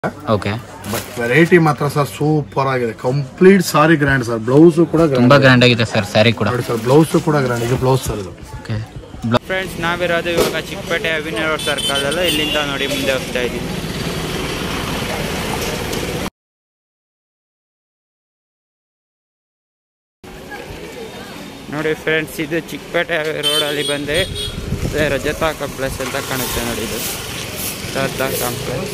Okay but variety ಮಾತ್ರ sir super ಆಗಿದೆ complete sari grand sir blouse ಕೂಡ grand. ತುಂಬಾ ಗ್ರ್ಯಾಂಡ್ ಆಗಿದೆ ಸರ್ ಸ್ಯಾರಿ ಕೂಡ ನೋಡಿ ಸರ್ ಬ್ಲೌಸ್ ಕೂಡ ಗ್ರ್ಯಾಂಡ್ ಇದು ಬ್ಲೌಸ್ ಸರ್ ಇದು ಓಕೆ ಫ್ರೆಂಡ್ಸ್ ನಾವಿರೋದು ಇವಾಗ ಚಿಕ್ಕಪೇಟೆ ಅವಿನಿ ರೋಡ್ ಸರ್ಕಲ್ ಅಲ್ಲ ಇಲ್ಲಿಂದ ನೋಡಿ ಮುಂದೆ ಹೋಗ್ತಾ ಇದ್ದೀವಿ ನೋಡಿ ಫ್ರೆಂಡ್ಸ್ ಇದು ಚಿಕ್ಕಪೇಟೆ ರೋಡಲ್ಲಿ ಬಂದೆ ಅದೇ ರಜತಾ ಕಾಂಪ್ಲೆಕ್ಸ್ ಅಂತ ಕಾಣುತ್ತೆ ನೋಡಿ ಇದು ರಜತಾ ಕಾಂಪ್ಲೆಕ್ಸ್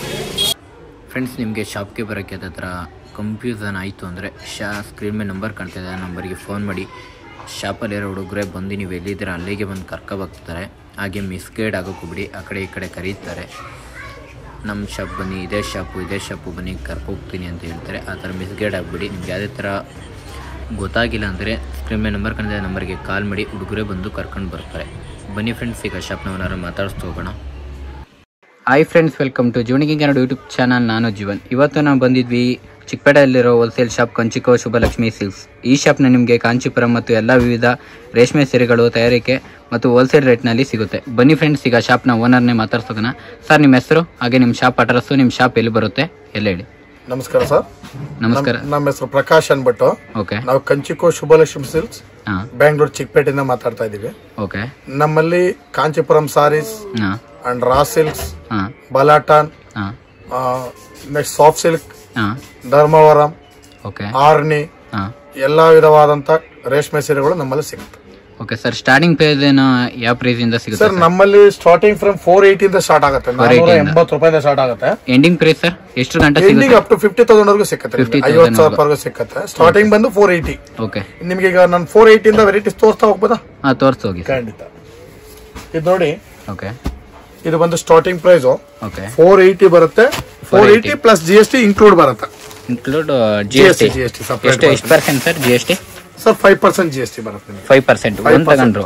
ಫ್ರೆಂಡ್ಸ್ ನಿಮಗೆ ಶಾಪ್ಗೆ ಬರೋಕ್ಕೆ ಹತ್ರ ಕನ್ಫ್ಯೂಸನ್ ಆಯಿತು ಅಂದರೆ ಶಾ ಸ್ಕ್ರೀನ್ ಮೇಲೆ ನಂಬರ್ ಕಾಣ್ತಿದೆ ಆ ನಂಬರ್ಗೆ ಫೋನ್ ಮಾಡಿ ಶಾಪಲ್ಲಿರೋ ಹುಡುಗರೆ ಬಂದು ನೀವು ಎಲ್ಲಿದ್ದೀರಾ ಅಲ್ಲಿಗೆ ಬಂದು ಕರ್ಕೊಬರ್ತಾರೆ ಹಾಗೆ ಮಿಸ್ಗೈಡ್ ಆಗೋಕೆ ಬಿಡಿ ಆ ಕಡೆ ಈ ಕಡೆ ಕರೀತಾರೆ ನಮ್ಮ ಶಾಪ್ ಬನ್ನಿ ಇದೇ ಶಾಪು ಇದೇ ಶಾಪು ಬನ್ನಿ ಕರ್ಕೋಗ್ತೀನಿ ಅಂತ ಹೇಳ್ತಾರೆ ಆ ಥರ ಮಿಸ್ಗೈಡ್ ಆಗಿಬಿಡಿ ನಿಮ್ಗೆ ಯಾವುದೇ ಥರ ಗೊತ್ತಾಗಿಲ್ಲ ಅಂದರೆ ಸ್ಕ್ರೀನ್ ಮೇಲೆ ನಂಬರ್ ಕಾಣಿದೆ ನಂಬರ್ಗೆ ಕಾಲ್ ಮಾಡಿ ಹುಡುಗರೇ ಬಂದು ಕರ್ಕೊಂಡು ಬರ್ತಾರೆ ಬನ್ನಿ ಫ್ರೆಂಡ್ಸ್ ಈಗ ಶಾಪ್ನವನಾರು ಮಾತಾಡಿಸ್ತು ಹೋಗೋಣ ಹಾಯ್ ಫ್ರೆಂಡ್ಸ್ ವೆಲ್ಕಮ್ ಟು ಜೀವನಿಗೆ ಕನ್ನಡ ಯೂಟ್ಯೂಬ್ ಚಾನಲ್ ನಾನು ಜೀವನ್ ಇವತ್ತು ನಾವು ಬಂದಿದ್ವಿ ಚಿಕ್ಕಪೇಟೆಯಲ್ಲಿರೋ ಹೋಲ್ಸೇಲ್ ಶಾಪ್ ಕಂಚಿಕೋ ಶುಭಲಕ್ಷ್ಮಿ ಸಿಲ್ಕ್ಸ್ ಈ ಶಾಪ್ನ ನಿಮಗೆ ಕಾಂಚೀಪುರಂ ಮತ್ತು ಎಲ್ಲ ವಿವಿಧ ರೇಷ್ಮೆ ಸೀರೆಗಳು ತಯಾರಿಕೆ ಮತ್ತು ಹೋಲ್ಸೇಲ್ ರೇಟ್ನಲ್ಲಿ ಸಿಗುತ್ತೆ ಬನ್ನಿ ಫ್ರೆಂಡ್ಸ್ ಈಗ ಶಾಪ್ನ ಓನರ್ನೇ ಮಾತಾಡ್ಸೋಣ ಸರ್ ನಿಮ್ಮ ಹೆಸರು ಹಾಗೆ ನಿಮ್ಮ ಶಾಪ್ ಅಡ್ರೆಸ್ಸು ನಿಮ್ಮ ಶಾಪ್ ಎಲ್ಲಿ ಬರುತ್ತೆ ಎಲ್ಲ ಹೇಳಿ ನಮಸ್ಕಾರ ಸರ್ ನಮಸ್ಕಾರ ನಮ್ಮ ಹೆಸರು ಪ್ರಕಾಶ್ ಅನ್ಬಿಟ್ಟು ಓಕೆ ನಾವು ಕಂಚಿಕೋ ಶುಭಲಕ್ಷ್ಮಿ ಸಿಲ್ಕ್ಸ್ ಹಾಂ ಬ್ಯಾಂಗ್ಳೂರ್ ಚಿಕ್ಕಪೇಟೆಯಿಂದ ಮಾತಾಡ್ತಾ ಇದೀವಿ ಓಕೆ ನಮ್ಮಲ್ಲಿ ಕಾಂಚೀಪುರಂ ಸಾರೀಸ್ ಹಾಂ ಅಂಡ್ ರಾ ಸಿಲ್ಕ್ಸ್ ಹಾಂ ಬಲಾಟಾನ್ ಹಾಂ ನೆಕ್ಸ್ಟ್ ಸಾಫ್ಟ್ ಸಿಲ್ಕ್ ಹಾಂ ಧರ್ಮವರಂ ಓಕೆ ಆರ್ನಿ ಹಾಂ ಎಲ್ಲಾ ವಿಧವಾದಂತ ರೇಷ್ಮೆ ಸೀರೆಗಳು ನಮ್ಮಲ್ಲಿ ಸಿಗುತ್ತೆ ಓಕೆ ಸರ್ ಸ್ಟಾರ್ಟಿಂಗ್ ಪ್ರೈಸ್ ಏನು ಯಾವ ಪ್ರೈಸಿಂದ ಸಿಗುತ್ತೆ ಸರ್ ನಮ್ಮಲ್ಲಿ ಸ್ಟಾರ್ಟಿಂಗ್ ಫ್ರಮ್ ಫೋರ್ ಏಯ್ಟಿ ಇಂದ ಸ್ಟಾರ್ಟ್ ಆಗುತ್ತೆ ನಾನೂರ ಎಂಬತ್ತು ರೂಪಾಯಿಂದ ಸ್ಟಾರ್ಟ್ ಆಗುತ್ತೆ ಎಂಡಿಂಗ್ ಪ್ರೈಸ್ ಸರ್ ಎಷ್ಟು ಗಂಟೆ ಸಿಗುತ್ತೆ ending up to fifty thousand ವರೆಗೂ ಸಿಕ್ಕತ್ತೆ ನಿಮ್ಗೆ. 50,000 ಐವತ್ತು ಸಾವಿರ ವರೆಗೂ ಸಿಕ್ಕತ್ತೆ ಸ್ಟಾರ್ಟಿಂಗ್ ಬಂದು ಫೋರ್ ಏಯ್ಟಿ ಓಕೆ ನಿಮ್ಗೆ ಈಗ ನಾನು ಫೋರ್ ಏಯ್ಟಿ ಇಂದ ವೆರೈಟೀಸ್ ತೋರಿಸ್ತಾ ಹೋಗ್ಬೋದಾ ಹಾಂ ತೋರಿಸಿ ಹೋಗಿ ಸರ್ ಖಂಡಿತ ಇದು ನೋಡಿ ಓಕೆ ಇದು ಬಂದು starting price okay four eighty ಬರುತ್ತೆ four eighty plus G S T include ಬರುತ್ತೆ include G S T G S T ಎಷ್ಟು ಸಪ್ರೇಟ್ ಎಷ್ಟು percent sir G S T sir five percent G S T ಬರುತ್ತೆ ನಿಮ್ಗೆ five percent five ಒಂದು ತಗೊಂಡ್ರು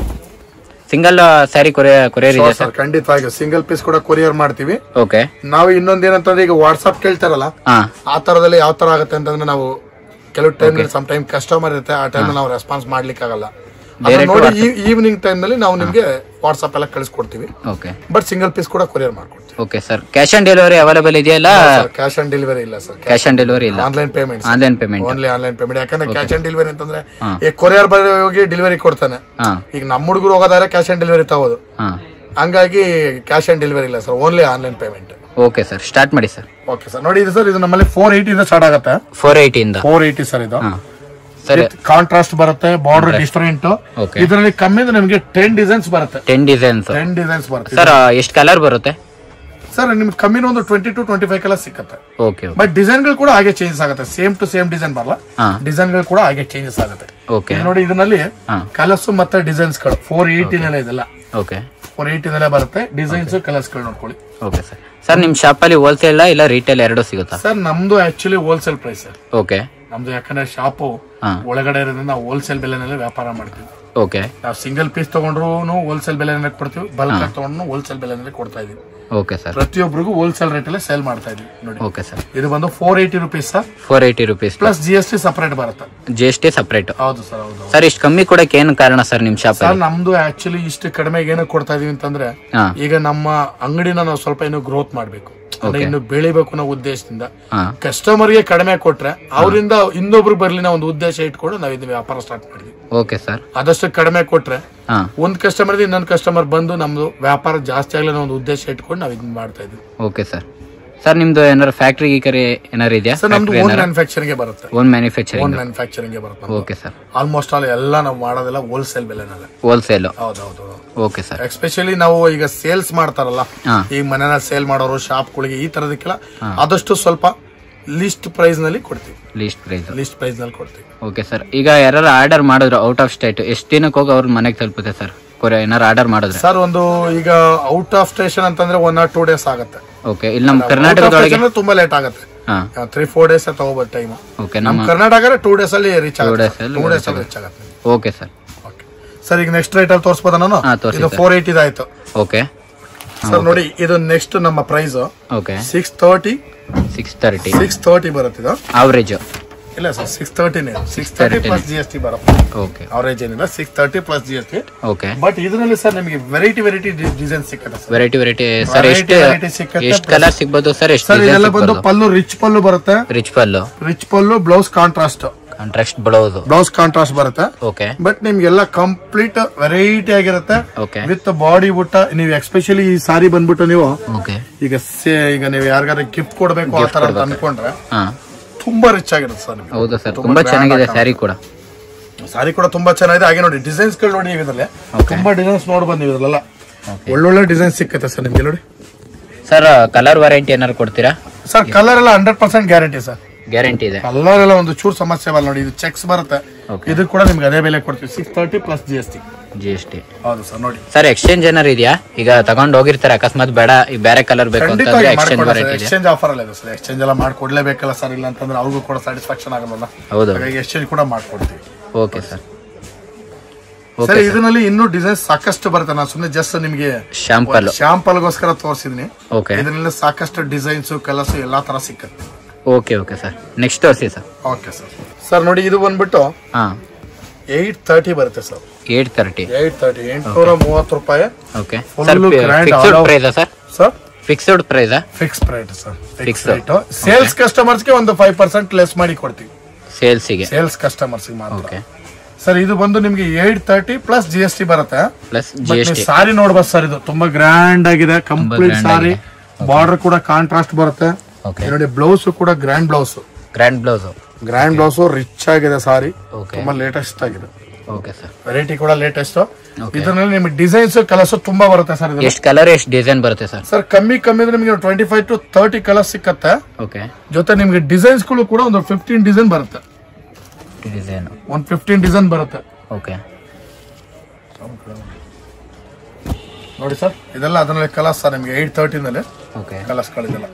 single sari courier courier ಇದೆ sir ಖಂಡಿತವಾಗಿ single piece ಕೂಡ ಕೊರಿಯರ್ ಮಾಡ್ತೀವಿ ಓಕೆ ನಾವು ಇನ್ನೊಂದೇನಂತಂದ್ರೆ ಈಗ ವಾಟ್ಸ್ಆಪ್ ಕೇಳ್ತಾರಲ್ಲ ಹಾಂ ಆ ತರದಲ್ಲಿ ಯಾವ ತರ ಆಗುತ್ತೆ ಅಂತಂದ್ರೆ ನಾವು ಕೆಲವು ಟೈಮ್ ಸಮ್ ಟೈಮ್ ಕಸ್ಟಮರ್ ಇರುತ್ತೆ ಆ ಟೈಮ್ ನಾವು ರೆಸ್ಪಾನ್ಸ್ ಮಾಡ್ಲಿಕ್ಕೆ ಆಗಲ್ಲ ಅದನ್ನ ನೋಡಿ ಈವ್ನಿಂಗ್ ಟೈಮ್ ನಲ್ಲಿ ನಾವು ನಿಮ್ಗೆ ವಾಟ್ಸ್ಆಪ್ ಎಲ್ಲ ಕಳಿಸ್ಕೊಡ್ತೀವಿ ಓಕೆ ಬಟ್ ಸಿಂಗಲ್ ಪೀಸ್ ಕೂಡ ಕೊರಿಯರ್ ಮಾಡ್ಕೊಡ್ತೀವಿ okay sir cash on delivery available ಇದೆಯಲ್ಲ ಕ್ಯಾಶ್ ಆನ್ ಡೆಲಿವರಿ ಇಲ್ಲ ಸರ್ ಕ್ಯಾಶ್ ಆನ್ ಡೆಲಿವರಿ ಇಲ್ಲ online payment online payment only online payment ಯಾಕಂದ್ರೆ ಕ್ಯಾಶ್ ಆನ್ ಡೆಲಿವರಿ ಅಂತಂದ್ರೆ ಈಗ ಕೊರಿಯರ್ ಬರೋ ಹೋಗಿ ಡೆಲಿವರಿ ಕೊಡ್ತಾನೆ ಹಾಂ ಈಗ ನಮ್ಮ ಹುಡುಗರು ಹೋಗೋದಾದ್ರೆ ಕ್ಯಾಶ್ ಆನ್ ಡೆಲಿವರಿ ತಗೋದು ಹಾಂ ಹಂಗಾಗಿ ಕ್ಯಾಶ್ ಆನ್ ಡೆಲಿವರಿ ಇಲ್ಲ sir only online payment okay sir start ಮಾಡಿ ಸರ್ ಓಕೆ ಸರ್ ನೋಡಿ ಇದು ಸರ್ ಇದು ನಮ್ಮಲ್ಲಿ ಫೋರ್ ಏಯ್ಟಿ ಇಂದ ಸ್ಟಾರ್ಟ್ ಆಗುತ್ತೆ ಫೋರ್ ಏಯ್ಟಿಯಿಂದ ಫೋರ್ ಏಯ್ಟಿ ಸರ್ ಇದು ಹಾಂ ಸರ್ ಕಾಂಟ್ರಾಸ್ಟ್ ಬರುತ್ತೆ ಬಾರ್ಡರ್ ಡಿಫರೆಂಟ್ Okay. ಇದರಲ್ಲಿ ಕಮ್ಮಿ ಅಂದ್ರೆ ನಿಮಗೆ ಟೆನ್ ಡಿಸೈನ್ಸ್ ಬರುತ್ತೆ ಟೆನ್ ಡಿಸೈನ್ಸ್ ಟೆನ್ ಡಿಸೈನ್ಸ್ ಬರುತ್ತೆ ಸರ್ ಎಷ್ಟು ಕಲರ್ ಬರುತ್ತೆ ಸರ್ ನಿಮ್ಗೆ ಕಮ್ಮಿನ ಒಂದು twenty to twenty five colour ಸಿಕ್ಕತ್ತೆ ಓಕೆ ಓಕೆ ಬಟ್ ಡಿಸೈನ್ ಗಳು ಕೂಡ ಹಾಗೆ ಚೇಂಜಸ್ ಆಗುತ್ತೆ ಸೇಮ್ ಟು ಸೇಮ್ ಡಿಸೈನ್ ಬರಲ್ಲ ಹಾ. ಡಿಸೈನ್ ಗಳು ಕೂಡ ಹಾಗೆ ಚೇಂಜಸ್ ಆಗುತ್ತೆ ಓಕೆ ಈಗ ನೋಡಿ ಇದರಲ್ಲಿ ಹಾ. ಕಲರ್ಸ್ ಮತ್ತೆ ಡಿಸೈನ್ಸ್ ಗಳು ಫೋರ್ ಏಯ್ಟಿನಲ್ಲೇ ಇದೆಲ್ಲ ಓಕೆ ಫೋರ್ ಏಯ್ಟಿನಲ್ಲೇ ಬರುತ್ತೆ ಡಿಸೈನ್ಸ್ ಕಲರ್ಸ್ ಗಳು ನೋಡ್ಕೊಳ್ಳಿ ಓಕೆ ಸರ್ ಸರ್ ನಿಮ್ಮ ಶಾಪಲ್ಲಿ ಹೋಲ್ಸೇಲ್ ಇಲ್ಲ ರಿಟೇಲ್ ಎರಡು ಸಿಗುತ್ತಾ ಸರ್ ನಮ್ದು actually wholesale price sir okay ನಮ್ದು ಯಾಕಂದ್ರೆ ಶಾಪು ಹಾ. ಒಳಗಡೆ ಇರೋದ್ರಿಂದ ನಾವು ಹೋಲ್ಸೇಲ್ ಬೆಲೆನಲ್ಲೇ ವ್ಯಾಪಾರ ಮಾಡ್ತೀವಿ ಓಕೆ ನಾವು ಸಿಂಗಲ್ ಪೀಸ್ ತಗೊಂಡ್ರು ಹೋಲ್ಸೇಲ್ ಬೆಲೆನಲ್ಲೇ ಕೊಡ್ತೀವಿ ಬಲ್ಕ್ ತಗೊಂಡ್ರು ಹೋಲ್ಸೇಲ್ ಬೆಲೆನಲ್ಲೇ ಕೊಡ್ತಾ ಇದೀವಿ ಓಕೆ ಸರ್ ಪ್ರತಿಯೊಬ್ಬರಿಗೂ ಹೋಲ್ಸೇಲ್ ರೇಟ್ ಅಲ್ಲೇ ಸೇಲ್ ಮಾಡ್ತಾ ಇದೀವಿ ನೋಡಿ ಓಕೆ ಸರ್ ಇದು ಬಂದು four eighty rupees sir four eighty rupees plus G S T separate ಬರುತ್ತೆ ಜಿ ಎಸ್ ಟಿ ಸಪ್ರೇಟ್ ಹೌದು ಸರ್ ಹೌದು ಸರ್ ಇಷ್ಟು ಕಮ್ಮಿ ಕೊಡಕ್ಕೆ ಏನು ಕಾರಣ ಸರ್ ನಿಮ್ಮ ಸರ್ ಶಾಪಲ್ಲಿ ನಮ್ದು ಆಕ್ಚುಲಿ ಇಷ್ಟು ಕಡಿಮೆ ಏನೋ ಕೊಡ್ತಾ ಇದೀವಿ ಅಂತಂದ್ರೆ ಹಾಂ ಈಗ ನಮ್ಮ ಅಂಗಡಿನ ನಾವು ಸ್ವಲ್ಪ ಇನ್ನು ಗ್ರೋತ್ ಮಾಡ್ಬೇಕು ಅಂದ್ರೆ ಇನ್ನು ಬೆಳಿಬೇಕು ಅನ್ನೋ ಉದ್ದೇಶದಿಂದ ಹಾಂ ಕಸ್ಟಮರ್ ಗೆ ಕಡಿಮೆ ಕೊಟ್ರೆ ಅವರಿಂದ ಇನ್ನೊಬ್ರು ಬರ್ಲಿ ನಾವು ಒಂದು ಉದ್ದೇಶ ಇಟ್ಕೊಂಡು ನಾವು ಇದು ವ್ಯಾಪಾರ ಸ್ಟಾರ್ಟ್ ಮಾಡಿದ್ವಿ ಓಕೆ ಸರ್ ಆದಷ್ಟು ಕಡಿಮೆ ಕೊಟ್ರೆ ಹಾಂ ಒಂದ್ ಕಸ್ಟಮರ್ ಇನ್ನೊಂದು ಕಸ್ಟಮರ್ ಬಂದು ನಮ್ದು ವ್ಯಾಪಾರ ಜಾಸ್ತಿ ಆಗಲಿ ಅನ್ನೋ ಒಂದು ಉದ್ದೇಶ ಇಟ್ಕೊಂಡು ನಾವು ಇದನ್ನ ಮಾಡ್ತಾ ಇದ್ವಿ ಓಕೆ ಸರ್ ಸರ್ ನಿಮ್ದು ಏನಾರು ಫ್ಯಾಕ್ಟ್ರಿ ಗೀಕರಿ ಏನಾರು ಇದೆಯಾ ಸರ್ ನಮ್ದು ಓನ್ ಮ್ಯಾನುಫ್ಯಾಕ್ಚರಿಂಗ್ ಗೆ ಬರುತ್ತೆ ಓನ್ ಓನ್ ಮ್ಯಾನುಫ್ಯಾಕ್ಚರಿಂಗ್ ಮ್ಯಾನುಫ್ಯಾಕ್ಚರಿಂಗ್ ಗೆ ಬರುತ್ತೆ ಓಕೆ ಸರ್ ಆಲ್ಮೋಸ್ಟ್ ಆಲ್ ಎಲ್ಲ ನಾವು ಮಾಡೋದೆಲ್ಲ ಹೋಲ್ಸೇಲ್ ಬೆಲೆನಲ್ಲೇ ಹೋಲ್ಸೇಲು ಹೌದೌದು ಓಕೆ ಸರ್ ಎಸ್ಪೆಷಲಿ ನಾವು ಈಗ ಸೇಲ್ಸ್ ಮಾಡ್ತಾರಲ್ಲ ಹಾಂ ಈಗ ಮನೆನ ಸೇಲ್ ಮಾಡೋರು ಶಾಪ್ಗಳಿಗೆ ಈ ತರದಕ್ಕೆಲ್ಲ ಆದಷ್ಟು ಸ್ವಲ್ಪ ಲಿಸ್ಟ್ ಪ್ರೈಸ್ ನಲ್ಲಿ ಕೊಡ್ತೀವಿ ಲೀಸ್ಟ್ ಪ್ರೈಸ್ ಲಿಸ್ಟ್ ಪ್ರೈಸ್ ನಲ್ಲಿ ಕೊಡ್ತೀವಿ ಓಕೆ ಸರ್ ಈಗ ಯಾರು ಆರ್ಡರ್ ಮಾಡಿದ್ರು ಔಟ್ ಆಫ್ ಸ್ಟೇಟ್ ಎಷ್ಟು ದಿನಕ್ಕೆ ಹೋಗಿ ಅವ್ರ ಮನೆಗೆ ತಲುಪುತ್ತೆ ಸರ್ ಕೊರೆ ಏನಾರು ಆರ್ಡರ್ ಮಾಡಿದ್ರೆ ಸರ್ ಒಂದು ಈಗ ಔಟ್ ಆಫ್ ಸ್ಟೇಷನ್ ಅಂತಂದ್ರೆ ಒನ್ ಆರ್ ಟೂ ಡೇಸ್ ಆಗುತ್ತೆ ಓಕೆ ಇಲ್ಲಿ ನಮ್ಮ Out of ಕರ್ನಾಟಕದೊಳಗೆ station ತುಂಬಾ ಲೇಟ್ ಆಗುತ್ತೆ ಹಾಂ ತ್ರೀ ಫೋರ್ ಡೇಸ್ ತಗೋಬೋದು ಟೈಮ್ ಓಕೆ ನಮ್ ನಮ್ಮ ಕರ್ನಾಟಕ ಟೂ ಡೇಸ್ ಅಲ್ಲಿ ರೀಚ್ ಆಗುತ್ತೆ days ಅಲ್ಲಿ ಟೂ ಡೇಸ್ ಅಲ್ಲಿ ರೀಚ್ ಆಗುತ್ತೆ ಓಕೆ ಸರ್ Okay. ಸರ್ ಈಗ ನೆಕ್ಸ್ಟ್ ರೇಟ್ ಅಲ್ಲಿ ತೋರಿಸ್ಬೋದಾ ನಾನು ಹಾ, ತೋರ್ಸಿ ಇದು sir. ಫೋರ್ ಏಯ್ಟಿ ಆಯ್ತು ಓಕೆ ಸರ್ ನೋಡಿ ಇದು ನೆಕ್ಸ್ಟ್ ನಮ್ಮ price okay six thirty six thirty six thirty ಬರುತ್ತೆ ಇದು ಆವ್ರೇಜ್ ಇಲ್ಲ ಸರ್ ಸಿಕ್ಸ್ ತರ್ಟಿನೇ six thirty plus G S T ಬರುತ್ತೆ ಓಕೆ ಅವರೇಜ್ ಏನಿಲ್ಲ six thirty plus G S T okay but ಇದರಲ್ಲಿ ಸರ್ ನಿಮಗೆ ವೆರೈಟಿ ವೆರೈಟಿ ಡಿಸೈನ್ ಸಿಕ್ಕತ್ತೆ sir variety variety sir Variety, ಎಷ್ಟು variety ಸಿಕ್ಕತ್ತೆ. ಎಷ್ಟು ಕಲರ್ ಸಿಗ್ಬೋದು ಸರ್ ಎಷ್ಟು ಸರ್ ಇದೆಲ್ಲ ಬಂದು ಪಲ್ಲು ರಿಚ್ ಪಲ್ಲು ಬರುತ್ತೆ rich pallu rich pallu blouse contrast contract blouse blouse contrast ಬರುತ್ತೆ ಓಕೆ ಬಟ್ ನಿಮ್ಗೆಲ್ಲ ಕಂಪ್ಲೀಟ್ ವೆರೈಟಿ ಆಗಿರುತ್ತೆ ಓಕೆ ವಿತ್ ಬಾಡಿ ಬುಟ್ಟ ನೀವು ಎಕ್ಸ್ಪೆಷಲಿ ಈ ಸಾರಿ ಬಂದ್ಬಿಟ್ಟು ನೀವು ಓಕೆ ಈಗ ಸೇ ಈಗ ನೀವು ಯಾರಿಗಾರ ಗಿಫ್ಟ್ ಕೊಡ್ಬೇಕು ಆ ತರ ಅಂತ ಅನ್ಕೊಂಡ್ರೆ ಹಾ ತುಂಬಾ ರಿಚ್ ಆಗಿರುತ್ತೆ ಸರ್ ನಿಮಗೆ ಹೌದಾ ಸರ್ ತುಂಬಾ ಚೆನ್ನಾಗಿದೆ ಸ್ಯಾರಿ ಕೂಡ ಸಾರಿ ಕೂಡ ತುಂಬಾ ಚೆನ್ನಾಗಿದೆ ಹಾಗೆ ನೋಡಿ ಡಿಸೈನ್ಸ್ ಗಳು ನೋಡಿ ನೀವು ಇದ್ರಲ್ಲಿ Okay. ತುಂಬಾ ಡಿಸೈನ್ಸ್ ನೋಡ್ಬೋದು ನೀವು ಇದ್ರಲ್ಲ Okay. ಒಳ್ಳೊಳ್ಳೆ ಡಿಸೈನ್ ಸಿಕ್ಕತ್ತೆ ಸರ್ ನಿಮ್ಗೆ ನೋಡಿ ಸರ್ ಕಲರ್ ವಾರಂಟಿ ಏನಾದ್ರು ಕೊಡ್ತೀರಾ ಸರ್ ಕಲರ್ ಎಲ್ಲ hundred percent guarantee sir guarantee ಇದೆ ಕಲರ್ ಎಲ್ಲ ಒಂದು ಚೂರು ಸಮಸ್ಯೆ ಬಲ್ಲ ನೋಡಿ ಇದು ಚೆಕ್ಸ್ ಬರುತ್ತೆ Okay. ಇದು ಕೂಡ ನಿಮ್ಗೆ ಅದೇ ಬೆಲೆ ಕೊಡ್ತೀವಿ six thirty plus G S T G S T ಹೌದು ಸರ್ ನೋಡಿ ಸರ್ ಎಕ್ಸ್ಚೇಂಜ್ ಏನಾರು ಇದೆಯಾ ಈಗ ತಗೊಂಡ್ ಹೋಗಿರ್ತಾರೆ ಅಕಸ್ಮಾತ್ ಬೇಡ ಈ ಬೇರೆ ಕಲರ್ ಬೇಕು ಅಂತಂದ್ರೆ ಎಕ್ಸ್ಚೇಂಜ್ ವಾರಂಟಿ ಇದೆ ಎಕ್ಸ್ಚೇಂಜ್ ಆಫರ್ ಅಲ್ಲ ಇದೆ ಸರ್ ಎಕ್ಸ್ಚೇಂಜ್ ಎಲ್ಲ ಮಾಡ್ಕೊಡ್ಲೇಬೇಕಲ್ಲ ಸರ್ ಇಲ್ಲ ಅಂತಂದ್ರೆ ಅವ್ರಿಗೂ ಕೂಡ ಸ್ಯಾಟಿಸ್ಫ್ಯಾಕ್ಷನ್ ಆಗಲ್ಲ ಹೌದು ಹಾಗಾಗಿ ಎಕ್ಸ್ಚೇಂಜ್ ಕೂಡ ಮಾಡ್ಕೊಡ್ತೀವಿ ಓಕೆ ಸರ್ ಸರ್ ಓಕೆ ಇದರಲ್ಲಿ ಇನ್ನೂ ಡಿಸೈನ್ ಸಾಕಷ್ಟು ಬರುತ್ತೆ ನಾನು ಸುಮ್ಮನೆ ಜಸ್ಟ್ ನಿಮಗೆ ಶಾಂಪಲ್ ಶಾಂಪಲ್ಗೋಸ್ಕರ ತೋರಿಸಿದೀನಿ ಓಕೆ ಇದರಲ್ಲಿ ಸಾಕಷ್ಟು ಡಿಸೈನ್ಸ್ ಕಲರ್ಸ್ ಎಲ್ಲಾ ತರ ಸಿಕ್ಕತ್ತೆ ಓಕೆ ಓಕೆ ಸರ್ ನೆಕ್ಸ್ಟ್ ತೋರಿಸಿ ಸರ್ ಓಕೆ ಸರ್ ಸರ್ ನೋಡಿ ಇದು ಬಂದ್ಬಿಟ್ಟು ಹಾ ಏಟ್ ತರ್ಟಿ ಬರುತ್ತೆ sir eight thirty eight thirty ಎಂಟುನೂರ ಮೂವತ್ತು ರೂಪಾಯಿ okay Full sir grand fixed all ಪ್ರೈಸಾ ಸರ್ ಸರ್ ಫಿಕ್ಸ್ಡ್ ಪ್ರೈಸಾ fix price sir fix Fix. Rate sales ಕಸ್ಟಮರ್ಸ್ಗೆ ಒಂದು ಫೈವ್ ಪರ್ಸೆಂಟ್ ಲೆಸ್ ಮಾಡಿ ಕೊಡ್ತೀವಿ ಸೇಲ್ಸಿಗೆ ಸೇಲ್ಸ್ ಕಸ್ಟಮರ್ಸ್ ಮಾತ್ರ ಓಕೆ ಸರ್ ಇದು ಬಂದು ನಿಮ್ಗೆ eight thirty plus G S T ಬರುತ್ತೆ ಪ್ಲಸ್ ಜಿ ಬಟ್ ಎಸ್ ನೀವು ಟಿ ಸಾರಿ ನೋಡ್ಬೋದು ಸರ್ ಇದು ತುಂಬಾ ಗ್ರ್ಯಾಂಡ್ ಆಗಿದೆ ಕಂಪ್ಲೀಟ್ grand ಸಾರಿ ಬಾರ್ಡರ್ ಕೂಡ ಕಾಂಟ್ರಾಸ್ಟ್ ಬರುತ್ತೆ ಓಕೆ ಇದು ನೋಡಿ ಬ್ಲೌಸ್ ಕೂಡ grand blouse grand blouse grand blouse rich ಆಗಿದೆ ಸಾರಿ ಓಕೆ ತುಂಬಾ ಲೇಟೆಸ್ಟ್ ಆಗಿದೆ ಓಕೆ ಸರ್ ವೆರೈಟಿ ಕೂಡ ಲೇಟೆಸ್ಟ್ Okay. ಇದರಲ್ಲಿ ನಿಮಗೆ ಡಿಸೈನ್ಸ್ ಕಲರ್ಸ್ ತುಂಬಾ ಬರುತ್ತೆ ಸರ್ ಇದು ಎಷ್ಟು ಕಲರ್ ಎಷ್ಟು ಡಿಸೈನ್ ಬರುತ್ತೆ ಸರ್ ಸರ್ ಕಮ್ಮಿ ಕಮ್ಮಿ ಅಂದ್ರೆ ನಿಮಗೆ twenty five to thirty colours ಸಿಕ್ಕತ್ತೆ ಓಕೆ ಜೊತೆ ನಿಮಗೆ ಡಿಸೈನ್ಸ್ ಗಳು ಕೂಡ ಒಂದು ಫಿಫ್ಟೀನ್ ಡಿಸೈನ್ ಬರುತ್ತೆ ಡಿಸೈನ್ ಒಂದು ಫಿಫ್ಟೀನ್ ಡಿಸೈನ್ ಬರುತ್ತೆ ಓಕೆ ನೋಡಿ ಸರ್ ಇದೆಲ್ಲ ಅದರಲ್ಲಿ ಕಲರ್ಸ್ ಸರ್ ನಿಮಗೆ ಏಟ್ ತರ್ಟಿನಲ್ಲಿ ಓಕೆ ಕಲರ್ಸ್ ಗಳಿದೆಲ್ಲ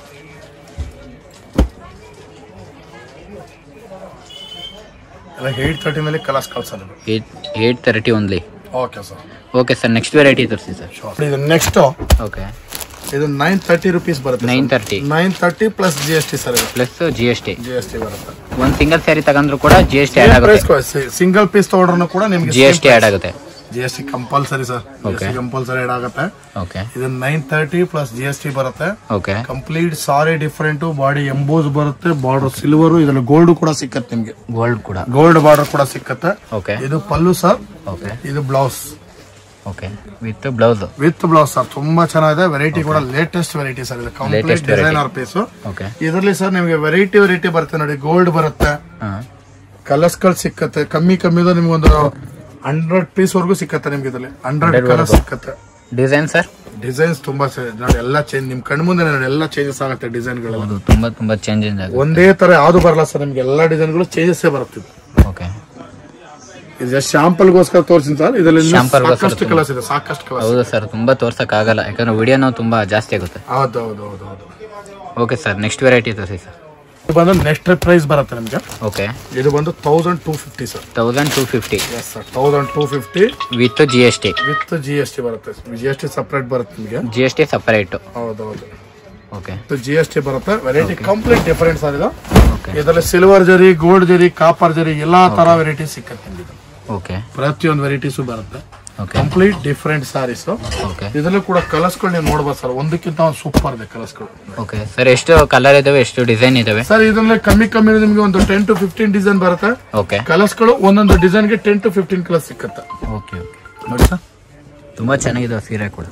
ಎಲ್ಲ ಏಟ್ ತರ್ಟಿನಲ್ಲಿ ಕಲರ್ಸ್ ಕಳ್ಸೋದು eight eight thirty only okay sir okay sir next variety ತೋರಿಸಿ ಸರ್ ಇದು ನೆಕ್ಸ್ಟ್ ಓಕೆ ಇದು ನೈನ್ ತರ್ಟಿ ರುಪೀಸ್ ಬರುತ್ತೆ nine thirty nine thirty plus G S T sir ಇದು plus G S T G S T ಬರುತ್ತೆ ಒಂದು single sari ತಗೊಂಡ್ರು ಕೂಡ G S T add ಆಗುತ್ತೆ ಸಿಂಗಲ್ ಪೀಸ್ ತಗೊಂಡ್ರು ಕೂಡ ನಿಮ್ಗೆ ಜಿ ಎಸ್ ಟಿ ಆ್ಯಡ್ ಆಗುತ್ತೆ G S T compulsory sir Okay. Compulsory add ಆಗುತ್ತೆ ಓಕೆ ಇದು nine thirty plus G S T ಬರುತ್ತೆ okay complete sari different body emboss ಬರುತ್ತೆ ಬಾರ್ಡರ್ ಸಿಲ್ವರ್ ಇದ್ರಲ್ಲಿ ಗೋಲ್ಡ್ ಕೂಡ ಸಿಕ್ಕತ್ತೆ ನಿಮ್ಗೆ ಗೋಲ್ಡ್ ಕೂಡ ಗೋಲ್ಡ್ ಬಾರ್ಡರ್ ಕೂಡ ಸಿಕ್ಕತ್ತೆ ಓಕೆ ಇದು ಪಲ್ಲು ಸರ್ ಓಕೆ ಇದು blouse okay with blouse with blouse sir ತುಂಬಾ ಚೆನ್ನಾಗಿದೆ ವೆರೈಟಿ ಕೂಡ ಲೇಟೆಸ್ಟ್ ವೆರೈಟಿ ಸರ್ ಇದು complete Latest variety. Designer piece okay ಇದರಲ್ಲಿ ಸರ್ ನಿಮಗೆ ವೆರೈಟಿ ವೆರೈಟಿ ಬರುತ್ತೆ ನೋಡಿ ಗೋಲ್ಡ್ ಬರುತ್ತೆ ಹಾಂ ಕಲರ್ಸ್ ಗಳು ಸಿಕ್ಕತ್ತೆ ಕಮ್ಮಿ ಕಮ್ಮಿ ನಿಮ್ಗೆ ಒಂದು ಹಂಡ್ರೆಡ್ ಪೀಸ್ ವರ್ಗೂ ಸಿಕ್ಕತ್ತೆ ನಿಮ್ಗೆ ಇದರಲ್ಲಿ ಹಂಡ್ರೆಡ್ ಕಲರ್ ಸಿಕ್ಕತ್ತೆ ಡಿಸೈನ್ ಸರ್ ಡಿಸೈನ್ಸ್ ತುಂಬಾ ಚೆ- ನೋಡಿ ಎಲ್ಲ ಚೇಂಜ್ ನಿಮ್ ಕಣ್ ಮುಂದೆ ನೋಡಿ ಎಲ್ಲ ಚೇಂಜಸ್ ಆಗುತ್ತೆ ಡಿಸೈನ್ ಗಳು ಹೌದು ತುಂಬ ತುಂಬ ಚೇಂಜಸ್ ಆಗುತ್ತೆ ಒಂದೇ ತರ ಯಾವ್ದು ಬರಲ್ಲ ಸರ್ ನಿಮ್ಗೆ ಎಲ್ಲಾ ಡಿಸೈನ್ ಗಳು ಚೇಂಜಸ್ ಬರುತ್ತೆ ಓಕೆ ಇದು ಜಸ್ಟ್ ಶಾಂಪಲ್ಗೋಸ್ಕರ ತೋರಿಸಿನ ಸರ್ ಇದರಲ್ಲಿ ಇನ್ನೂ Sample ಗೋಸ್ಕರ ಸಾಕಷ್ಟು ಕಲರ್ಸ್ ಇದೆ ಸಾಕಷ್ಟು ಕಲರ್ಸ್ ಹೌದು ಸರ್ ತುಂಬ ತೋರ್ಸಕ್ ಆಗಲ್ಲ ಯಾಕಂದ್ರೆ ವಿಡಿಯೋನು ತುಂಬ ಜಾಸ್ತಿ ಆಗುತ್ತೆ ಹೌದು ಹೌದು ಹೌದು ಹೌದು ಓಕೆ ಸರ್ ನೆಕ್ಸ್ಟ್ ವೆರೈಟಿ ತೋರಿಸಿ ಸರ್ ಇದು ಬಂದು ನೆಕ್ಸ್ಟ್ ಪ್ರೈಸ್ ಬರುತ್ತೆ ನಿಮ್ಗೆ ಓಕೆ ಇದು ಬಂದು thousand two fifty sir thousand two fifty yes sir thousand two fifty with G S T with G S T ಬರುತ್ತೆ ಜಿ ಎಸ್ ಟಿ ಸಪ್ರೇಟ್ ಬರುತ್ತೆ ನಿಮಗೆ ಜಿ ಎಸ್ ಟಿ ಸಪರೇಟು ಹೌದು ಹೌದು okay G S T ಬರುತ್ತೆ variety complete different sir ಇದು okay ಇದರಲ್ಲಿ silver zari gold zari copper ಜರಿ ಎಲ್ಲಾ ತರ ವೆರೈಟಿ ಸಿಕ್ಕತ್ತೆ ನಿಮ್ಗೆ ಇದು. ಓಕೆ ಪ್ರತಿಯೊಂದು ವೆರೈಟೀಸು ಬರುತ್ತೆ okay complete different saris okay ಇದರಲ್ಲೂ ಕೂಡ ಕಲರ್ಸ್ ಗಳು ನೀವು ನೋಡ್ಬೋದು ಸರ್ ಒಂದಕ್ಕಿಂತ ಒಂದು ಸೂಪರ್ ಇದೆ ಕಲರ್ಸ್ ಗಳು ಓಕೆ ಸರ್ ಎಷ್ಟು ಕಲರ್ ಇದಾವೆ ಎಷ್ಟು ಡಿಸೈನ್ ಇದಾವೆ ಸರ್ ಇದರಲ್ಲಿ ಕಮ್ಮಿ ಕಮ್ಮಿ ನಿಮಗೆ ಒಂದು ಟೆನ್ ಟು ಫಿಫ್ಟೀನ್ ಡಿಸೈನ್ ಬರುತ್ತೆ ಓಕೆ ಕಲರ್ಸ್ ಗಳು ಒಂದೊಂದು ಡಿಸೈನ್ ಗೆ ಟೆನ್ ಟು ಫಿಫ್ಟೀನ್ ಕಲರ್ಸ್ ಸಿಕ್ಕತ್ತೆ ಓಕೆ ಓಕೆ ನೋಡಿ ಸರ್ ತುಂಬ ಚೆನ್ನಾಗಿದಾವೆ ಸೀರೆ ಕೂಡ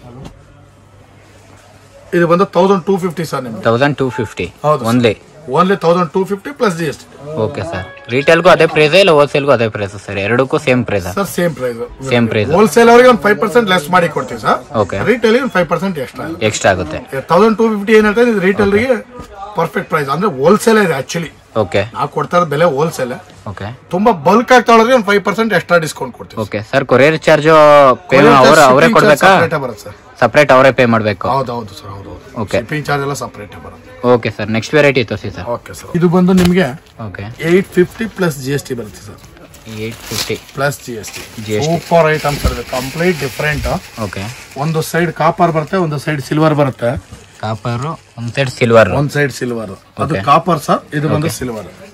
ಇದು ಬಂದು ತೌಸಂಡ್ ಟೂ ಫಿಫ್ಟಿ ಸರ್ ನಿಮ್ಗೆ ತೌಸಂಡ್ ಟೂ ಫಿಫ್ಟಿ ಹೌದು sir. Only only thousand two fifty plus G S T okay sir ರಿಟೇಲ್ಗೂ ಅದೇ ಪ್ರೈಸ್ ಇಲ್ಲ ಹೋಲ್ಸೇಲ್ಗೂ ಅದೇ ಪ್ರೈಸ್ ಸರ್ ಎರಡಕ್ಕೂ same price sir same price same price wholesale ಅವರಿಗೆ ಒಂದು ಫೈವ್ ಪರ್ಸೆಂಟ್ ಲೆಸ್ ಮಾಡಿ ಕೊಡ್ತೀವಿ ಸರ್ ಓಕೆ ರಿಟೇಲ್ ಒಂದು ಫೈವ್ ಪರ್ಸೆಂಟ್ ಎಕ್ಸ್ಟ್ರಾ ಎಕ್ಸ್ಟ್ರಾ ಆಗುತ್ತೆ ತೌಸಂಡ್ ಟೂ ಫಿಫ್ಟಿ ಏನ್ ಹೇಳ್ತಾ ಇದು ರಿಟೇಲ್ಗೆ ಪರ್ಫೆಕ್ಟ್ ಪ್ರೈಸ್ ಅಂದ್ರೆ ಹೋಲ್ಸೇಲ್ ಇದೆ ಆಕ್ಚುಲಿ ಓಕೆ ನಾವು ಕೊಡ್ತಾ ಇರೋದು ಬೆಲೆ ಹೋಲ್ಸೇಲ್ ಓಕೆ ತುಂಬಾ ಬಲ್ಕ್ ಆಗಿ ತಗೊಳಿದ್ರೆ ಒಂದು ಫೈವ್ ಪರ್ಸೆಂಟ್ ಎಕ್ಸ್ಟ್ರಾ ಡಿಸ್ಕೌಂಟ್ ಕೊಡ್ತೀವಿ okay sir courier charge pay ಅವ್ರ ಅವರೇ ಕೊಡ್ಬೇಕಾ ಸಪ್ರೇಟ್ ಬರುತ್ತೆ ಸರ್ ಸಪ್ರೇಟ್ ಅವರೇ ಪೇ ಮಾಡಬೇಕು ಹೌದು ಹೌದು ಸರ್ ಹೌದು ಹೌದು Okay. ಶಿಪ್ಪಿಂಗ್ ಚಾರ್ಜ್ ಎಲ್ಲ ಸಪ್ರೇಟ್ ಬರುತ್ತೆ ಓಕೆ ಸರ್ ನೆಕ್ಸ್ಟ್ ವೆರೈಟಿ ತೋರಿಸಿ ಸರ್ ಓಕೆ ಸರ್ ಇದು ಬಂದು ನಿಮಗೆ okay eight fifty plus G S T ಬರುತ್ತೆ sir eight fifty plus G S T GST. Super item sir ಇದು ಕಂಪ್ಲೀಟ್ ಡಿಫ್ರೆಂಟ್ ಓಕೆ ಒಂದು side copper ಬರುತ್ತೆ ಒಂದು ಸೈಡ್ ಸಿಲ್ವರ್ ಬರುತ್ತೆ ಕಾಪರು ಒಂದು ಸೈಡ್ ಸಿಲ್ವರ್ ಒಂದ್ ಸೈಡ್ ಸಿಲ್ವರ್ ಅದು Okay. ಕಾಪರ್ ಸರ್ ಇದು ಬಂದು ಸಿಲ್ವರ್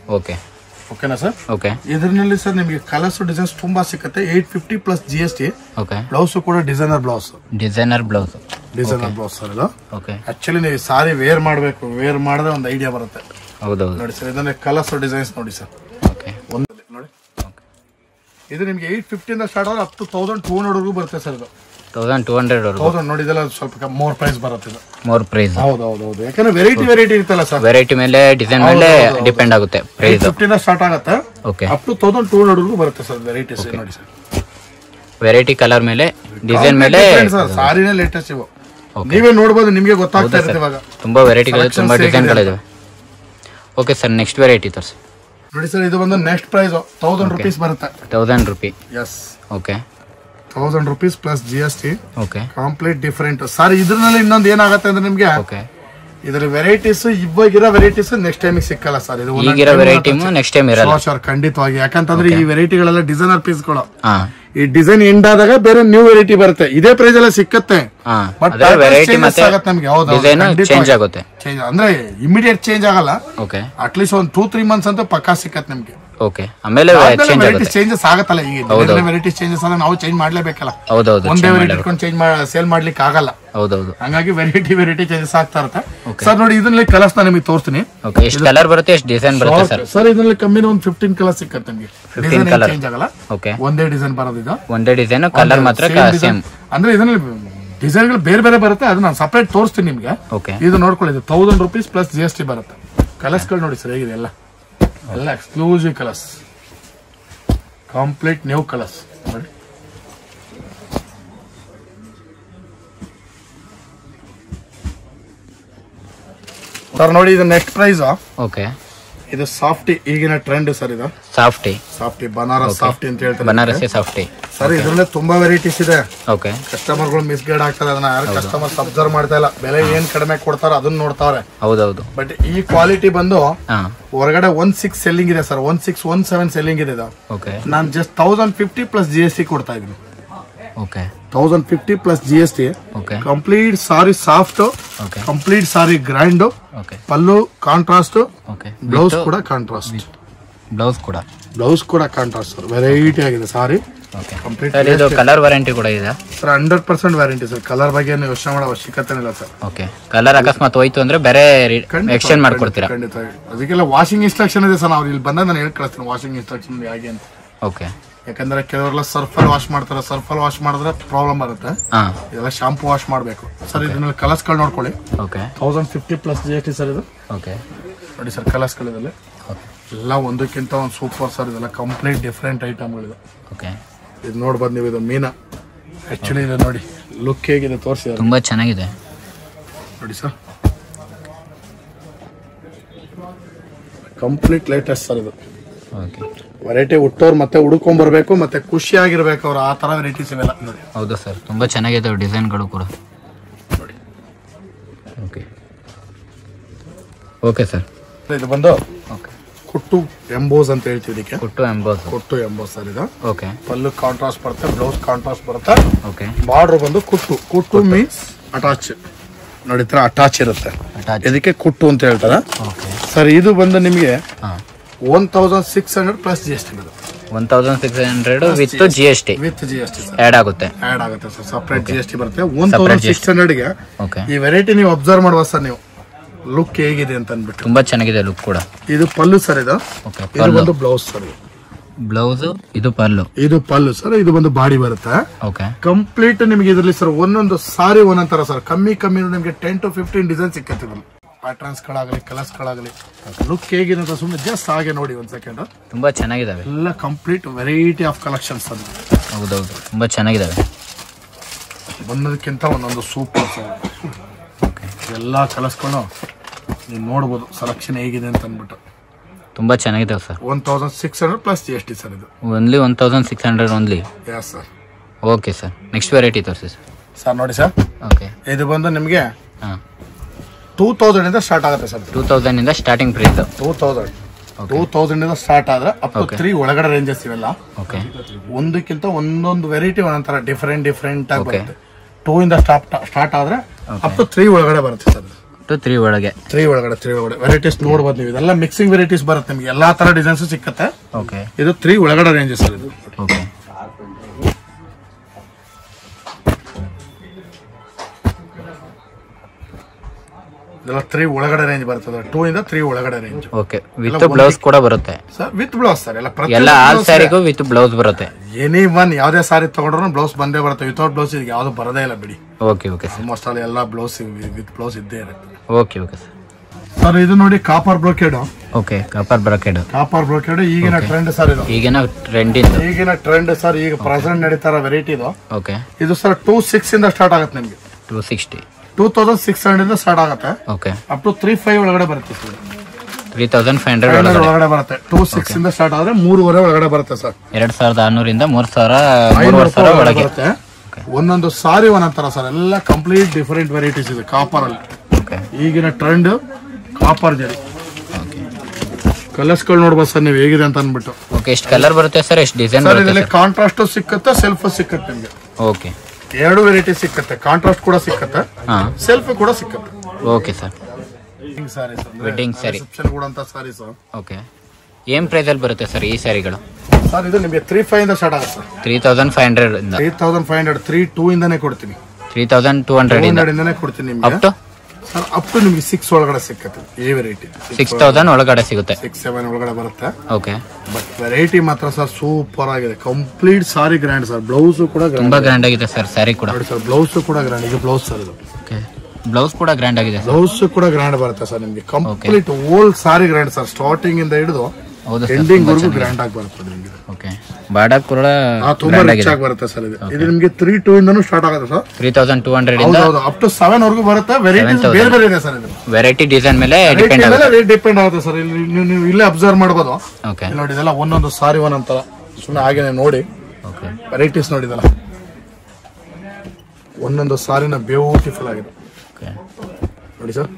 ಓಕೆ ಓಕೆನಾ ಸರ್ ಓಕೆ ಇದರಲ್ಲಿ ಸರ್ ನಿಮಗೆ ಕಲರ್ಸ್ ಡಿಸೈನ್ಸ್ ತುಂಬಾ ಸಿಕ್ಕತ್ತೆ eight fifty plus G S T okay blouse ಕೂಡ designer blouse designer blouse designer blouse sir ಇದು ಓಕೆ ಆಕ್ಚುಲಿ ನೀವು ಸಾರಿ ವೇರ್ ಮಾಡಬೇಕು ವೇರ್ ಮಾಡಿದ್ರೆ ಒಂದು ಐಡಿಯಾ ಬರುತ್ತೆ ಹೌದೌದು ನೋಡಿ ಸರ್ ಇದನ್ನೇ ಕಲರ್ಸ್ ಡಿಸೈನ್ಸ್ ನೋಡಿ ಸರ್ ಓಕೆ ಒಂದು ನೋಡಿ ಇದು ನಿಮಗೆ ಏಟ್ ಫಿಫ್ಟಿಯಿಂದ ಸ್ಟಾರ್ಟ್ ಆದ್ರೆ ಅಪ್ ಟು ತೌಸಂಡ್ ಟೂ ಹಂಡ್ರೆಡ್ವರೆಗೂ ಬರುತ್ತೆ ಸರ್ ಇದು ತೌಸಂಡ್ ಟೂ ಹಂಡ್ರೆಡ್ವರೆಗೂ ತೌಸಂಡ್ ನೋಡಿ ಇದೆಲ್ಲ ಸ್ವಲ್ಪ ಮೋರ್ ಪ್ರೈಸ್ ಬರುತ್ತೆ ಇದು ಮೋರ್ ಪ್ರೈಸ್ ಹೌದು ಹೌದು ಹೌದು ಯಾಕಂದ್ರೆ ವೆರೈಟಿ ವೆರೈಟಿ ಇರ್ತಲ್ಲ ಸರ್ ವೆರೈಟಿ ಮೇಲೆ ಡಿಸೈನ್ ಮೇಲೆ ಡಿಪೆಂಡ್ ಆಗುತ್ತೆ ಪ್ರೈಸ್ ಫಿಫ್ಟಿಂದ ಸ್ಟಾರ್ಟ್ ಆಗುತ್ತೆ okay up to thousand two ಹಂಡ್ರೆಡ್ವರೆಗೂ ಬರುತ್ತೆ ಸರ್ ವೆರೈಟೀಸ್ ನೋಡಿ ಸರ್ ವೆರೈಟಿ ಕಲರ್ ಮೇಲೆ ಡಿಸೈನ್ ಮೇಲೆ ಸರ್ ಸಾರಿನೇ ಲೇಟೆಸ್ಟ್ ಇವು ನೀವೇ ನೋಡ್ಬೋದು ನಿಮಗೆ ಗೊತ್ತಾಗ್ತಾ ಇರುತ್ತೆ ಇವಾಗ ತುಂಬಾ ವೆರೈಟಿಗಳು ತುಂಬಾ ಡಿಸೈನ್ಗಳಿದಾವೆ ಓಕೆ ಸರ್ ನೆಕ್ಸ್ಟ್ ವೆರೈಟಿ ತೋರಿಸಿ ನೋಡಿ ಸರ್ ಇದು ಬಂದು ನೆಕ್ಸ್ಟ್ ಪ್ರೈಸ್ ತೌಸಂಡ್ ರುಪೀಸ್ ಬರುತ್ತೆ thousand rupees okay thousand rupees plus G S T okay complete different sir ಇದ್ರಲ್ಲಿ ಇನ್ನೊಂದು ಏನಾಗುತ್ತೆ ಅಂದ್ರೆ ನಿಮ್ಗೆ ಓಕೆ ಇದ್ರ ವೆರೈಟೀಸ್ ಇವಾಗಿರೋ ವೆರೈಟೀಸ್ ನೆಕ್ಸ್ಟ್ ಟೈಮಿಗೆ ಸಿಕ್ಕಲ್ಲ ಸರ್ ಇದು ಈಗಿರೋ ವೆರೈಟಿ ನೆಕ್ಸ್ಟ್ ಟೈಮ್ ಇರಲ್ಲ ಸರ್ ಖಂಡಿತವಾಗಿ ಯಾಕಂತಂದ್ರೆ ಈ ವೆರೈಟಿಗಳೆಲ್ಲ ಡಿಸೈನರ್ ಪೀಸ್ಗಳು ಹಾ ಈ ಡಿಸೈನ್ ಎಂಡ್ ಆದಾಗ ಬೇರೆ ನ್ಯೂ ವೆರೈಟಿ ಬರುತ್ತೆ ಇದೇ ಪ್ರೈಸ್ ಎಲ್ಲ ಸಿಕ್ಕತ್ತೆ ಹಾ ಬಟ್ ಅದೇ ವೆರೈಟಿ ಮತ್ತೆ ನಮ್ಗೆ ಹೌದು ಡಿಸೈನ್ ಚೇಂಜ್ ಆಗುತ್ತೆ ಚೇಂಜ್ ಅಂದ್ರೆ ಇಮಿಡಿಯೇಟ್ ಚೇಂಜ್ ಆಗಲ್ಲ ಓಕೆ ಅಟ್ಲೀಸ್ಟ್ ಒಂದು ಟೂ ತ್ರೀ ಮಂತ್ಸ್ ಅಂತ ಪಕ್ಕಾ ಸಿಕ್ಕತ್ ನಿಮ್ಗೆ ಓಕೆ ಆಮೇಲೆ ಚೇಂಜ್ ವೆರೈಟಿ ಆಗುತ್ತೆ ಚೇಂಜಸ್ ಆಗತ್ತಲ್ಲ ಈಗ ವೆರೈಟಿ ಚೇಂಜಸ್ ಅಲ್ಲ ನಾವು ಚೇಂಜ್ ಮಾಡ್ಲೇಬೇಕಲ್ಲ ಹೌದೌದು ಒಂದೇ ವೆರೈಟಿ ಇಟ್ಕೊಂಡು ಚೇಂಜ್ ಸೇಲ್ ಮಾಡ್ಲಿಕ್ಕೆ ಆಗಲ್ಲ ಹೌದೌದು ಹಂಗಾಗಿ ವೆರೈಟಿ ವೆರೈಟಿ ಚೇಂಜಸ್ ಆಗ್ತಾ ಇರುತ್ತೆ ಸರ್ ನೋಡಿ ಇದರಲ್ಲಿ ಕಲರ್ಸ್ ನಾನು ನಿಮಗೆ ತೋರಿಸ್ತೀನಿ ಓಕೆ ಎಷ್ಟು ಕಲರ್ ಬರುತ್ತೆ ಎಷ್ಟು ಡಿಸೈನ್ ಬರುತ್ತೆ ಸರ್ ಸರ್ ಇದರಲ್ಲಿ ಕಮ್ಮಿನ ಒಂದು ಫಿಫ್ಟೀನ್ ಕಲರ್ ಸಿಕ್ಕತ್ತೆ ನಿಮಗೆ ಡಿಸೈನ್ colour. ಚೇಂಜ್ ಆಗಲ್ಲ ಓಕೆ ಒಂದೇ ಡಿಸೈನ್ ಬರೋದು ಇದು ಒಂದೇ ಡಿಸೈನ್ ಕಲರ್ ಮಾತ್ರ Same design. ಸೇಮ್ ಅಂದ್ರೆ ಇದರಲ್ಲಿ ಡಿಸೈನ್ಗಳು ಬೇರೆ ಬೇರೆ ಬರುತ್ತೆ ಅದು ನಾನು ಸಪರೇಟ್ ತೋರಿಸ್ತೀನಿ ನಿಮ್ಗೆ ಓಕೆ ಇದು ನೋಡ್ಕೊಳ್ಳಿ ಇದು thousand rupees plus G S T ಬರುತ್ತೆ ಕಲರ್ಸ್ಗಳು ನೋಡಿ ಸರ್ ಹೇಗಿದೆ ಎಲ್ಲ ಎಲ್ಲ exclusive colours complete new colours ನೋಡಿ ಸರ್ ನೋಡಿ ಇದು ನೆಕ್ಸ್ಟ್ ಪ್ರೈಸ್ ಓಕೆ ಇದು ಸಾಫ್ಟಿ ಈಗಿನ ಟ್ರೆಂಡ್ ಸರ್ ಇದು ಸಾಫ್ಟಿ ಸಾಫ್ಟಿ ಬನಾರಸ್ ಸಾಫ್ಟಿ ಅಂತ ಹೇಳ್ತಾರೆ ಬನಾರಸಿ ಸಾಫ್ಟಿ ಸರ್ ಇದ್ರಲ್ಲೇ ತುಂಬಾ ವೆರೈಟೀಸ್ ಇದೆ ಓಕೆ ಕಸ್ಟಮರ್ಗಳು ಮಿಸ್ಗೈಡ್ ಆಗ್ತಾರೆ ಅದನ್ನ ಯಾರು ಕಸ್ಟಮರ್ಸ್ ಅಬ್ಸರ್ವ್ ಮಾಡ್ತಾ ಇಲ್ಲ ಬೆಲೆ ಏನ್ ಕಡಿಮೆ ಕೊಡ್ತಾರೋ ಅದನ್ನ ನೋಡ್ತಾವ್ರೆ ಹೌದೌದು ಬಟ್ ಈ ಕ್ವಾಲಿಟಿ ಬಂದು ಹಾ ಹೊರಗಡೆ ಒನ್ ಸಿಕ್ಸ್ ಸೆಲ್ಲಿಂಗ್ ಇದೆ sir one six one seven selling ಇದೆ ಇದು ಓಕೆ ನಾನು just thousand fifty plus G S T ಕೊಡ್ತಾ ಇದ್ದೀನಿ okay thousand fifty plus G S T okay complete sari soft okay complete sari grand okay pallu contrast okay blouse ಕೂಡ contrast blouse ಕೂಡ blouse ಕೂಡ contrast sir variety ಆಗಿದೆ sari okay complete sir ಇದು colour warranty ಕೂಡ ಇದೆ sir hundred percent warranty sir colour ಬಗ್ಗೆ ಏನು ಯೋಚನೆ ಮಾಡೋ ಅವಶ್ಯಕತೆ ಇಲ್ಲ ಸರ್ ಓಕೆ ಕಲರ್ ಅಕಸ್ಮಾತ್ ಹೋಯ್ತು ಅಂದ್ರೆ ಬೇರೆ ಎಕ್ಸ್ಚೇಂಜ್ ಮಾಡ್ಕೊಡ್ತೀರಾ ಖಂಡಿತ ಅದಕ್ಕೆಲ್ಲ ವಾಷಿಂಗ್ ಇನ್ಸ್ಟ್ರಕ್ಷನ್ ಇದೆ ಸರ್ ನಾವು ಇಲ್ಲಿ ಬಂದಾಗ ನಾನು ಹೇಳಿ ಕಳಿಸ್ತೀನಿ ವಾಷಿಂಗ್ ಇನ್ಸ್ಟ್ರಕ್ಷನ್ ಹೇಗೆ ಅಂತ ಓಕೆ ಯಾಕಂದ್ರೆ ಕೆಲವರೆಲ್ಲ ಸರ್ಫಲ್ ವಾಶ್ ಮಾಡ್ತಾರೆ ಸರ್ಫಲ್ ವಾಶ್ ಮಾಡಿದ್ರೆ ಪ್ರಾಬ್ಲಮ್ ಬರುತ್ತೆ ಹಾ ಇದೆಲ್ಲ ಶಾಂಪೂ ವಾಶ್ ಮಾಡಬೇಕು ಸರ್ ಇದನ್ನ ಕಲರ್ಸ್ಗಳು ನೋಡ್ಕೊಳ್ಳಿ okay thousand fifty plus G S T sir ಇದು ಓಕೆ ನೋಡಿ ಸರ್ ಕಲರ್ಸ್ಗಳಿದೆ ಎಲ್ಲ ಒಂದಕ್ಕಿಂತ ಒಂದು ಸೂಪರ್ ಸರ್ ಇದೆಲ್ಲ ಕಂಪ್ಲೀಟ್ ಡಿಫ್ರೆಂಟ್ ಐಟಮ್ಗಳಿದೆ ಓಕೆ ಇದು ನೋಡ್ಬೋದು ನೀವು ಇದು ಮೀನಾ ಆ್ಯಕ್ಚುಲಿ ಇದು ನೋಡಿ ಲುಕ್ ಹೇಗಿದೆ ತೋರಿಸಿ ತುಂಬಾ ಚೆನ್ನಾಗಿದೆ ನೋಡಿ ಸರ್ ಕಂಪ್ಲೀಟ್ ಲೇಟೆಸ್ಟ್ ಸರ್ ಇದು ಓಕೆ ವೆರೈಟಿ ಹುಟ್ಟೋರು ಮತ್ತೆ ಹುಡ್ಕೊಂಡ್ ಬರ್ಬೇಕು ಮತ್ತೆ ಖುಷಿಯಾಗಿರ್ಬೇಕು ಅವ್ರು ಆ ತರ ವೆರೈಟೀಸ್ ಇವೆಲ್ಲ ನೋಡಿ ಹೌದು ಸರ್ ತುಂಬಾ ಚೆನ್ನಾಗಿದೆ ಡಿಸೈನ್ಗಳು ಕೂಡ ಓಕೆ ಓಕೆ ಸರ್ ಇದು ಬಂದು ಓಕೆ ಕುಟ್ಟು ಎಂಬೋಸ್ ಅಂತ ಹೇಳ್ತೀವಿ ಇದಕ್ಕೆ ಕುಟ್ಟು ಎಂಬೋಸ್ ಕುಟ್ಟು ಎಂಬೋಸ್ ಸರ್ ಇದು ಓಕೆ ಪಲ್ಲು ಕಾಂಟ್ರಾಸ್ಟ್ ಬರುತ್ತೆ ಬ್ಲೌಸ್ ಕಾಂಟ್ರಾಸ್ಟ್ ಬರುತ್ತೆ ಓಕೆ ಬಾರ್ಡರ್ ಬಂದು ಕುಟ್ಟು ಕುಟ್ಟು ಮೀನ್ಸ್ ಅಟಾಚ್ ನೋಡಿ ತರ ಅಟಾಚ್ ಇರುತ್ತೆ ಅಟ್ಯಾಚ್ ಇದಕ್ಕೆ ಕುಟ್ಟು ಅಂತ ಹೇಳ್ತಾರೆ ಓಕೆ ಸರ್ ಇದು ಬಂದು ನಿಮಗೆ ಹಾಂ one thousand six hundred plus G S T one thousand six hundred with G S T with G S T sir add ಆಗುತ್ತೆ ಆಡ್ ಆಗುತ್ತೆ sir separate G S T ಬರುತ್ತೆ ಒನ್ ತೌಸಂಡ್ ಸಿಕ್ಸ್ ಹಂಡ್ರೆಡ್ಗೆ okay ಈ variety ನೀವು observe ಮಾಡುವ sir ನೀವು look ಹೇಗಿದೆ ಅಂತ ಅಂದ್ಬಿಟ್ಟು ತುಂಬಾ ಚೆನ್ನಾಗಿದೆ ಲುಕ್ ಕೂಡ ಇದು ಪಲ್ಲು ಸರ್ ಇದು ಓಕೆ ಇದು ಪಲ್ಲು ಬಂದು ಬ್ಲೌಸ್ ಸರ್ ಇದು. ಬ್ಲೌಸು ಇದು ಪಲ್ಲು ಇದು ಪಲ್ಲು ಸರ್ ಇದು ಬಂದು ಬಾಡಿ ಬರುತ್ತೆ ಓಕೆ ಕಂಪ್ಲೀಟ್ ನಿಮಗೆ ಇದರಲ್ಲಿ ಸರ್ ಒಂದೊಂದು ಸಾರಿ ಒಂದೊಂದ್ ತರ ಸರ್ ಕಮ್ಮಿ ಕಮ್ಮಿ ನಿಮಗೆ ಟೆನ್ ಟು ಫಿಫ್ಟೀನ್ ಡಿಸೈನ್ ಸಿಕ್ಕತ್ತೆ ಇದ್ರಲ್ಲಿ ಪ್ಯಾಟರ್ನ್ಸ್ ಗಳಾಗಲಿ ಕಲರ್ಸ್ ಗಳಾಗಲಿ ಲುಕ್ ಹೇಗಿದೆ ಅಂತ ಸುಮ್ಮನೆ ಜಸ್ಟ್ ಹಾಗೆ ನೋಡಿ ಒಂದ್ ಸೆಕೆಂಡ್ ತುಂಬಾ ಚೆನ್ನಾಗಿದಾವೆ ಎಲ್ಲ ಕಂಪ್ಲೀಟ್ ವೆರೈಟಿ ಆಫ್ ಕಲೆಕ್ಷನ್ಸ್ ಅದು ಹೌದೌದು ತುಂಬಾ ಚೆನ್ನಾಗಿದಾವೆ ಒಂದಕ್ಕಿಂತ ಒಂದೊಂದು ಸೂಪರ್ ಸರ್ ಓಕೆ ಎಲ್ಲ ಕಲರ್ಸ್ಗಳು ನೀವು ನೋಡ್ಬೋದು ಸೆಲೆಕ್ಷನ್ ಹೇಗಿದೆ ಅಂತ ಅಂದ್ಬಿಟ್ಟು ತುಂಬಾ ಚೆನ್ನಾಗಿದಾವೆ sir one thousand six hundred plus G S T sir ಇದು only one thousand six hundred only yes sir okay sir next variety ತೋರಿಸಿ ಸರ್ ಸರ್ ನೋಡಿ ಸರ್ ಓಕೆ ಇದು ಬಂದು ನಿಮಗೆ ಹಾಂ ಟೂ ತೌಸಂಡ್ ಇಂದ ಸ್ಟಾರ್ಟ್ ಆಗುತ್ತೆ ಸರ್ ಟೂ ತೌಸಂಡಿಂದ starting price two thousand two thousand ಇಂದ ಸ್ಟಾರ್ಟ್ ಆದ್ರೆ ಅಪ್ ಟು Okay. ತ್ರೀ ಒಳಗಡೆ ರೇಂಜಸ್ ಇವೆಲ್ಲ ಓಕೆ ಒಂದಕ್ಕಿಂತ ಒಂದೊಂದು ವೆರೈಟಿ ಒಂದೊಂಥರ ಡಿಫ್ರೆಂಟ್ ಡಿಫ್ರೆಂಟ್ ಆಗಿ Okay. ಬರುತ್ತೆ ಟೂ ಇಂದ ಸ್ಟಾಪ್ ಸ್ಟಾರ್ಟ್ ಆದ್ರೆ ಅಪ್ ಟು ತ್ರೀ ಒಳಗಡೆ ಬರುತ್ತೆ ಸರ್ ಟು ತ್ರೀ ಒಳಗೆ ತ್ರೀ ಒಳಗಡೆ ತ್ರೀ ಒಳಗಡೆ ವೆರೈಟೀಸ್ ನೋಡ್ಬೋದು ನೀವು ಇದೆಲ್ಲ ಮಿಕ್ಸಿಂಗ್ ವೆರೈಟೀಸ್ ಬರುತ್ತೆ ನಿಮ್ಗೆ ಎಲ್ಲಾ ತರ ಡಿಸೈನ್ಸ್ ಸಿಕ್ಕತ್ತೆ ಓಕೆ ಇದು ತ್ರೀ ಒಳಗಡೆ ರೇಂಜ್ ಸರ್ ಇದು ಓಕೆ ಇದೆಲ್ಲ ತ್ರೀ ಒಳಗಡೆ ರೇಂಜ್ ಬರ್ತದೆ ಟೂ ಇಂದ ತ್ರೀ ಒಳಗಡೆ ರೇಂಜ್ ಓಕೆ ವಿತ್ ಬ್ಲೌಸ್ ಕೂಡ ಬರುತ್ತೆ ಸರ್ ವಿತ್ ಬ್ಲೌಸ್ ಸರ್ ಎಲ್ಲ ಪ್ರತಿ ಎಲ್ಲ ಆಲ್ ಸ್ಯಾರಿಗೂ ವಿತ್ ಬ್ಲೌಸ್ ಬರುತ್ತೆ ಎನಿ ಒನ್ ಯಾವ್ದೇ ಸಾರಿ ತಗೊಂಡ್ರು ಬ್ಲೌಸ್ ಬಂದೇ ಬರುತ್ತೆ ವಿತೌಟ್ ಬ್ಲೌಸ್ ಇದಕ್ಕೆ ಯಾವ್ದು ಬರೋದೇ ಇಲ್ಲ ಬಿಡಿ ಓಕೆ ಓಕೆ ಸರ್ ಆಲ್ಮೋಸ್ಟ್ ಅಲ್ಲಿ ಎಲ್ಲ ಬ್ಲೌಸ್ ವಿತ್ ಬ್ಲೌಸ್ ಇದ್ದೇ ಇರುತ್ತೆ ಓಕೆ ಓಕೆ ಸರ್ ಸರ್ ಇದು ನೋಡಿ copper brocade okay copper brocade copper brocade ಈಗಿನ ಟ್ರೆಂಡ್ ಸರ್ ಇದು ಈಗಿನ ಟ್ರೆಂಡಿಂದು ಈಗಿನ ಟ್ರೆಂಡ್ ಸರ್ ಈಗ ಪ್ರೆಸೆಂಟ್ ನಡೀತಾರ ವೆರೈಟಿ ಇದು ಓಕೆ ಇದು ಸರ್ ಟೂ ಸಿಕ್ಸ್ ಇಂದ ಸ್ಟಾರ್ಟ್ ಆಗುತ್ತೆ ನಿಮ್ಗೆ two sixty two thousand six hundred ಇಂದ ಸ್ಟಾರ್ಟ್ ಆಗುತ್ತೆ okay up to three five ಒಳಗಡೆ ಬರುತ್ತೆ sir three thousand five hundred ಒಳಗಡೆ ಒಳಗಡೆ ಒಳಗಡೆ ಬರುತ್ತೆ ಟೂ ಸಿಕ್ಸ್ ಇಂದ ಸ್ಟಾರ್ಟ್ ಆದ್ರೆ ಮೂರುವರೆ ಒಳಗಡೆ ಬರುತ್ತೆ ಸರ್ ಎರಡ್ ಸಾವಿರದ ಆರ್ನೂರಿಂದ ಮೂರ್ ಸಾವಿರ ಐನೂರು ಮೂರುವರೆ ಸಾವಿರ ರೂಪಾಯಿ ಒಳಗೆ ಬರುತ್ತೆ ಒಂದೊಂದು ಸಾರಿ ಒಂದೊಂತರ ಸರ್ ಎಲ್ಲ ಕಂಪ್ಲೀಟ್ ಡಿಫರೆಂಟ್ ವೆರೈಟೀಸ್ ಇದೆ ಕಾಪರ್ ಅಲ್ಲಿ ಓಕೆ ಈಗಿನ ಟ್ರೆಂಡ್ ಕಾಪರ್ ಜರಿ ಕಲರ್ಸ್ ಗಳು ನೋಡ್ಬೋದು ಸರ್ ನೀವು ಹೇಗಿದೆ ಅಂತ ಅಂದ್ಬಿಟ್ಟು ಓಕೆ ಎಷ್ಟು ಕಲರ್ ಬರುತ್ತೆ ಸರ್ ಎಷ್ಟು ಡಿಸೈನ್ ಸರ್ ಬರುತ್ತೆ ಇದರಲ್ಲಿ ಕಾಂಟ್ರಾಸ್ಟ್ ಸಿಕ್ಕತ್ತೆ ಸೆಲ್ಫ್ ಸಿಕ್ಕತ್ತೆ ನಿಮ್ಗೆ ಓಕೆ ಎರಡು ವೆರೈಟಿ ಸಿಕ್ಕತ್ತೆ ಕಾಂಟ್ರಾಸ್ಟ್ ಕೂಡ ಸಿಕ್ಕತ್ತೆ ಹಾ ಸೆಲ್ಫ್ ಕೂಡ ಸಿಕ್ಕತ್ತೆ okay sir sari Wedding saree. ಕೂಡ ಅಂತ ಸಾರಿ ಸರ್ ಓಕೆ ಏನ್ ಪ್ರೈಸ್ ಅಲ್ಲಿ ಬರುತ್ತೆ ಸರ್ ಈ ಸ್ಯಾರಿಗಳು ಸರ್ ಇದು ನಿಮಗೆ ತ್ರೀ ಫೈವ್ ಇಂದ ಸ್ಟಾರ್ಟ್ ಆಗುತ್ತೆ sir three thousand five hundred ಇಂದ three thousand five hundred three two ಇಂದಾನೆ ಕೊಡ್ತೀನಿ ತ್ರೀ ತೌಸಂಡ್ ಟೂ ಹಂಡ್ರೆಡ್ ಇಂದ ಹಂಡ್ರೆಡ್ ಇಂದಾನೆ ಕೊಡ್ತೀನಿ ಅಪ್ ನಿಮ್ಗೆ ಟು ಸರ್ ಅಪ್ ಟು ನಿಮ್ಗೆ ಸಿಕ್ಸ್ ಒಳಗಡೆ ಸಿಕ್ಕತ್ತೆ ಈ ವೆರೈಟಿ ಸಿಕ್ಸ್ ತೌಸಂಡ್ ಒಳಗಡೆ ಸಿಗುತ್ತೆ ಸಿಕ್ಸ್ ಸೆವೆನ್ ಒಳಗಡೆ ಬರುತ್ತೆ ಓಕೆ ಬಟ್ ವೆರೈಟಿ ಮಾತ್ರ ಸರ್ ಸೂಪರ್ ಆಗಿದೆ complete sari grand sir blouse ಕೂಡ ಗ್ರ್ಯಾಂಡ್ ತುಂಬಾ ಗ್ರ್ಯಾಂಡ್ ಆಗಿದೆ ಸರ್ ಸ್ಯಾರಿ ಕೂಡ ನೋಡಿ ಸರ್ ಬ್ಲೌಸ್ ಕೂಡ ಗ್ರ್ಯಾಂಡ್ ಇದು ಬ್ಲೌಸ್ ಸರ್ ಇದು ಓಕೆ ಬ್ಲೌಸ್ ಕೂಡ ಗ್ರ್ಯಾಂಡ್ ಆಗಿದೆ ಸರ್ ಬ್ಲೌಸ್ ಕೂಡ ಗ್ರ್ಯಾಂಡ್ ಬರುತ್ತೆ ಸರ್ ನಿಮ್ಗೆ complete old sari grand sir starting ಇಂದ ಹಿಡಿದು ಹೌದು ಸರ್ ಎಂಡಿಂಗ್ ವರೆಗೂ ಗ್ರ್ಯಾಂಡ್ ಆಗಿ ಬರುತ್ತೆ ನಿಮ್ಗೆ ಓಕೆ ಬಾಡ ಕೂಡ ಆ, ತುಂಬಾ ಗ್ರ್ಯಾಂಡ್ ರಿಚ್ ಆಗಿದೆ ಆಗಿ ಬರುತ್ತೆ ಸರ್ ಇದು ಇದು ನಿಮ್ಗೆ ತ್ರೀ ಟೂ ಇಂದನೂ ಸ್ಟಾರ್ಟ್ ಆಗುತ್ತೆ sir three thousand two hundred ಇಂದ ಹೌದು ಅಪ್ ಟು ಸೆವೆನ್ ವರೆಗೂ ಬರುತ್ತೆ ವೆರೈಟಿ 7,000. ಬೇರೆ ಬೇರೆ ಇದೆ ಸರ್ ಇದು ವೆರೈಟಿ ಡಿಸೈನ್ ಮೇಲೆ ಡಿಪೆಂಡ್ ಆಗುತ್ತೆ ರೇಟ್ ಡಿಪೆಂಡ್ ಆಗುತ್ತೆ ಸರ್ ಇಲ್ಲಿ ನೀವು ನೀವು ಇಲ್ಲೇ ಅಬ್ಸರ್ವ್ ಮಾಡ್ಬೋದು ಓಕೆ ಇಲ್ಲಿ ನೋಡಿ ಇದೆಲ್ಲ ಒಂದೊಂದು ಸಾರಿ ಒಂದೊಂತರ ಸುಮ್ಮನೆ ಹಾಗೇನೆ ನೋಡಿ ಓಕೆ ವೆರೈಟೀಸ್ ನೋಡಿದಲ್ಲ ಒಂದೊಂದು ಸಾರಿನ ಬ್ಯೂಟಿಫುಲ್ ಆಗಿದೆ ಓಕೆ ನೋಡಿ sir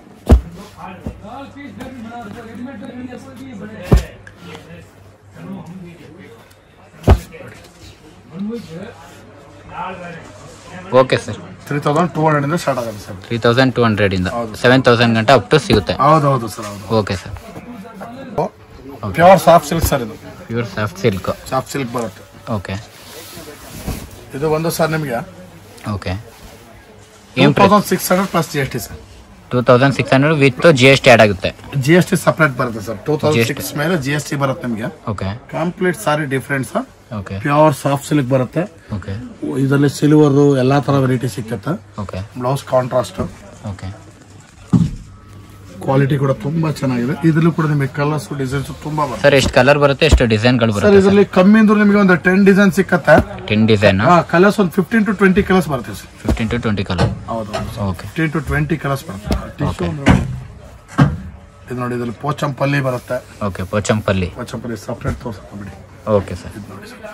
okay sir three thousand two hundred ಇಂದ ಸ್ಟಾರ್ಟ್ ಆಗುತ್ತೆ sir three thousand two hundred ಇಂದ ಸೆವೆನ್ ತೌಸಂಡ್ ಗಂಟೆ ಅಪ್ ಟು ಸಿಗುತ್ತೆ ಹೌದು ಹೌದು ಸರ್ ಹೌದು okay sir pure soft silk sir ಇದು pure soft silk soft silk ಬರುತ್ತೆ ಓಕೆ ಇದು ಒಂದು ಸರ್ ನಿಮಗೆ ಓಕೆ ಟೂ ಏನ್ price thousand six hundred plus G S T sir two thousand six hundred with G S T add ಆಗುತ್ತೆ G S T separate ಬರುತ್ತೆ sir two thousand GST. Six ಮೇಲೆ G S T ಬರುತ್ತೆ ನಿಮಗೆ okay complete sari different sir okay pure soft silk ಬರುತ್ತೆ okay ಇದರಲ್ಲಿ silver ಎಲ್ಲಾ ತರ variety ಸಿಕ್ಕತ್ತೆ okay blouse contrast okay quality ಕೂಡ ತುಂಬಾ ಚೆನ್ನಾಗಿದೆ ಇದರಲ್ಲೂ ಕೂಡ ನಿಮಗೆ ಕಲರ್ಸ್ ಡಿಸೈನ್ಸ್ ತುಂಬಾ ಬರುತ್ತೆ ಸರ್ ಎಷ್ಟು ಕಲರ್ ಬರುತ್ತೆ ಎಷ್ಟು ಡಿಸೈನ್ಗಳು ಸರ್ ಬರುತ್ತೆ ಇದರಲ್ಲಿ ಕಮ್ಮಿ ಅಂದ್ರೆ ನಿಮಗೆ ಒಂದು ಟೆನ್ ಡಿಸೈನ್ ಸಿಕ್ಕತ್ತೆ ಟೆನ್ ಡಿಸೈನ್ ಕಲರ್ಸ್ ಒಂದು ಫಿಫ್ಟೀನ್ ಟು ಟ್ವೆಂಟಿ ಕಲರ್ಸ್ ಬರುತ್ತೆ sir fifteen to twenty colour ಹೌದು okay fifteen to twenty colours ಬರುತ್ತೆ Tissue ಅಂದ್ರೆ ಇದು ನೋಡಿ ಇದರಲ್ಲಿ ಪೋಚಂಪಲ್ಲಿ ಬರುತ್ತೆ ಓಕೆ ಪೋಚಂಪಲ್ಲಿ ಪೋಚಂಪಲ್ಲಿ ಸಪ್ರೇಟ್ ತೋರಿಸ್ತಾ ಬಿಡಿ ಓಕೆ ಸರ್ ನೋಡಿ ಸರ್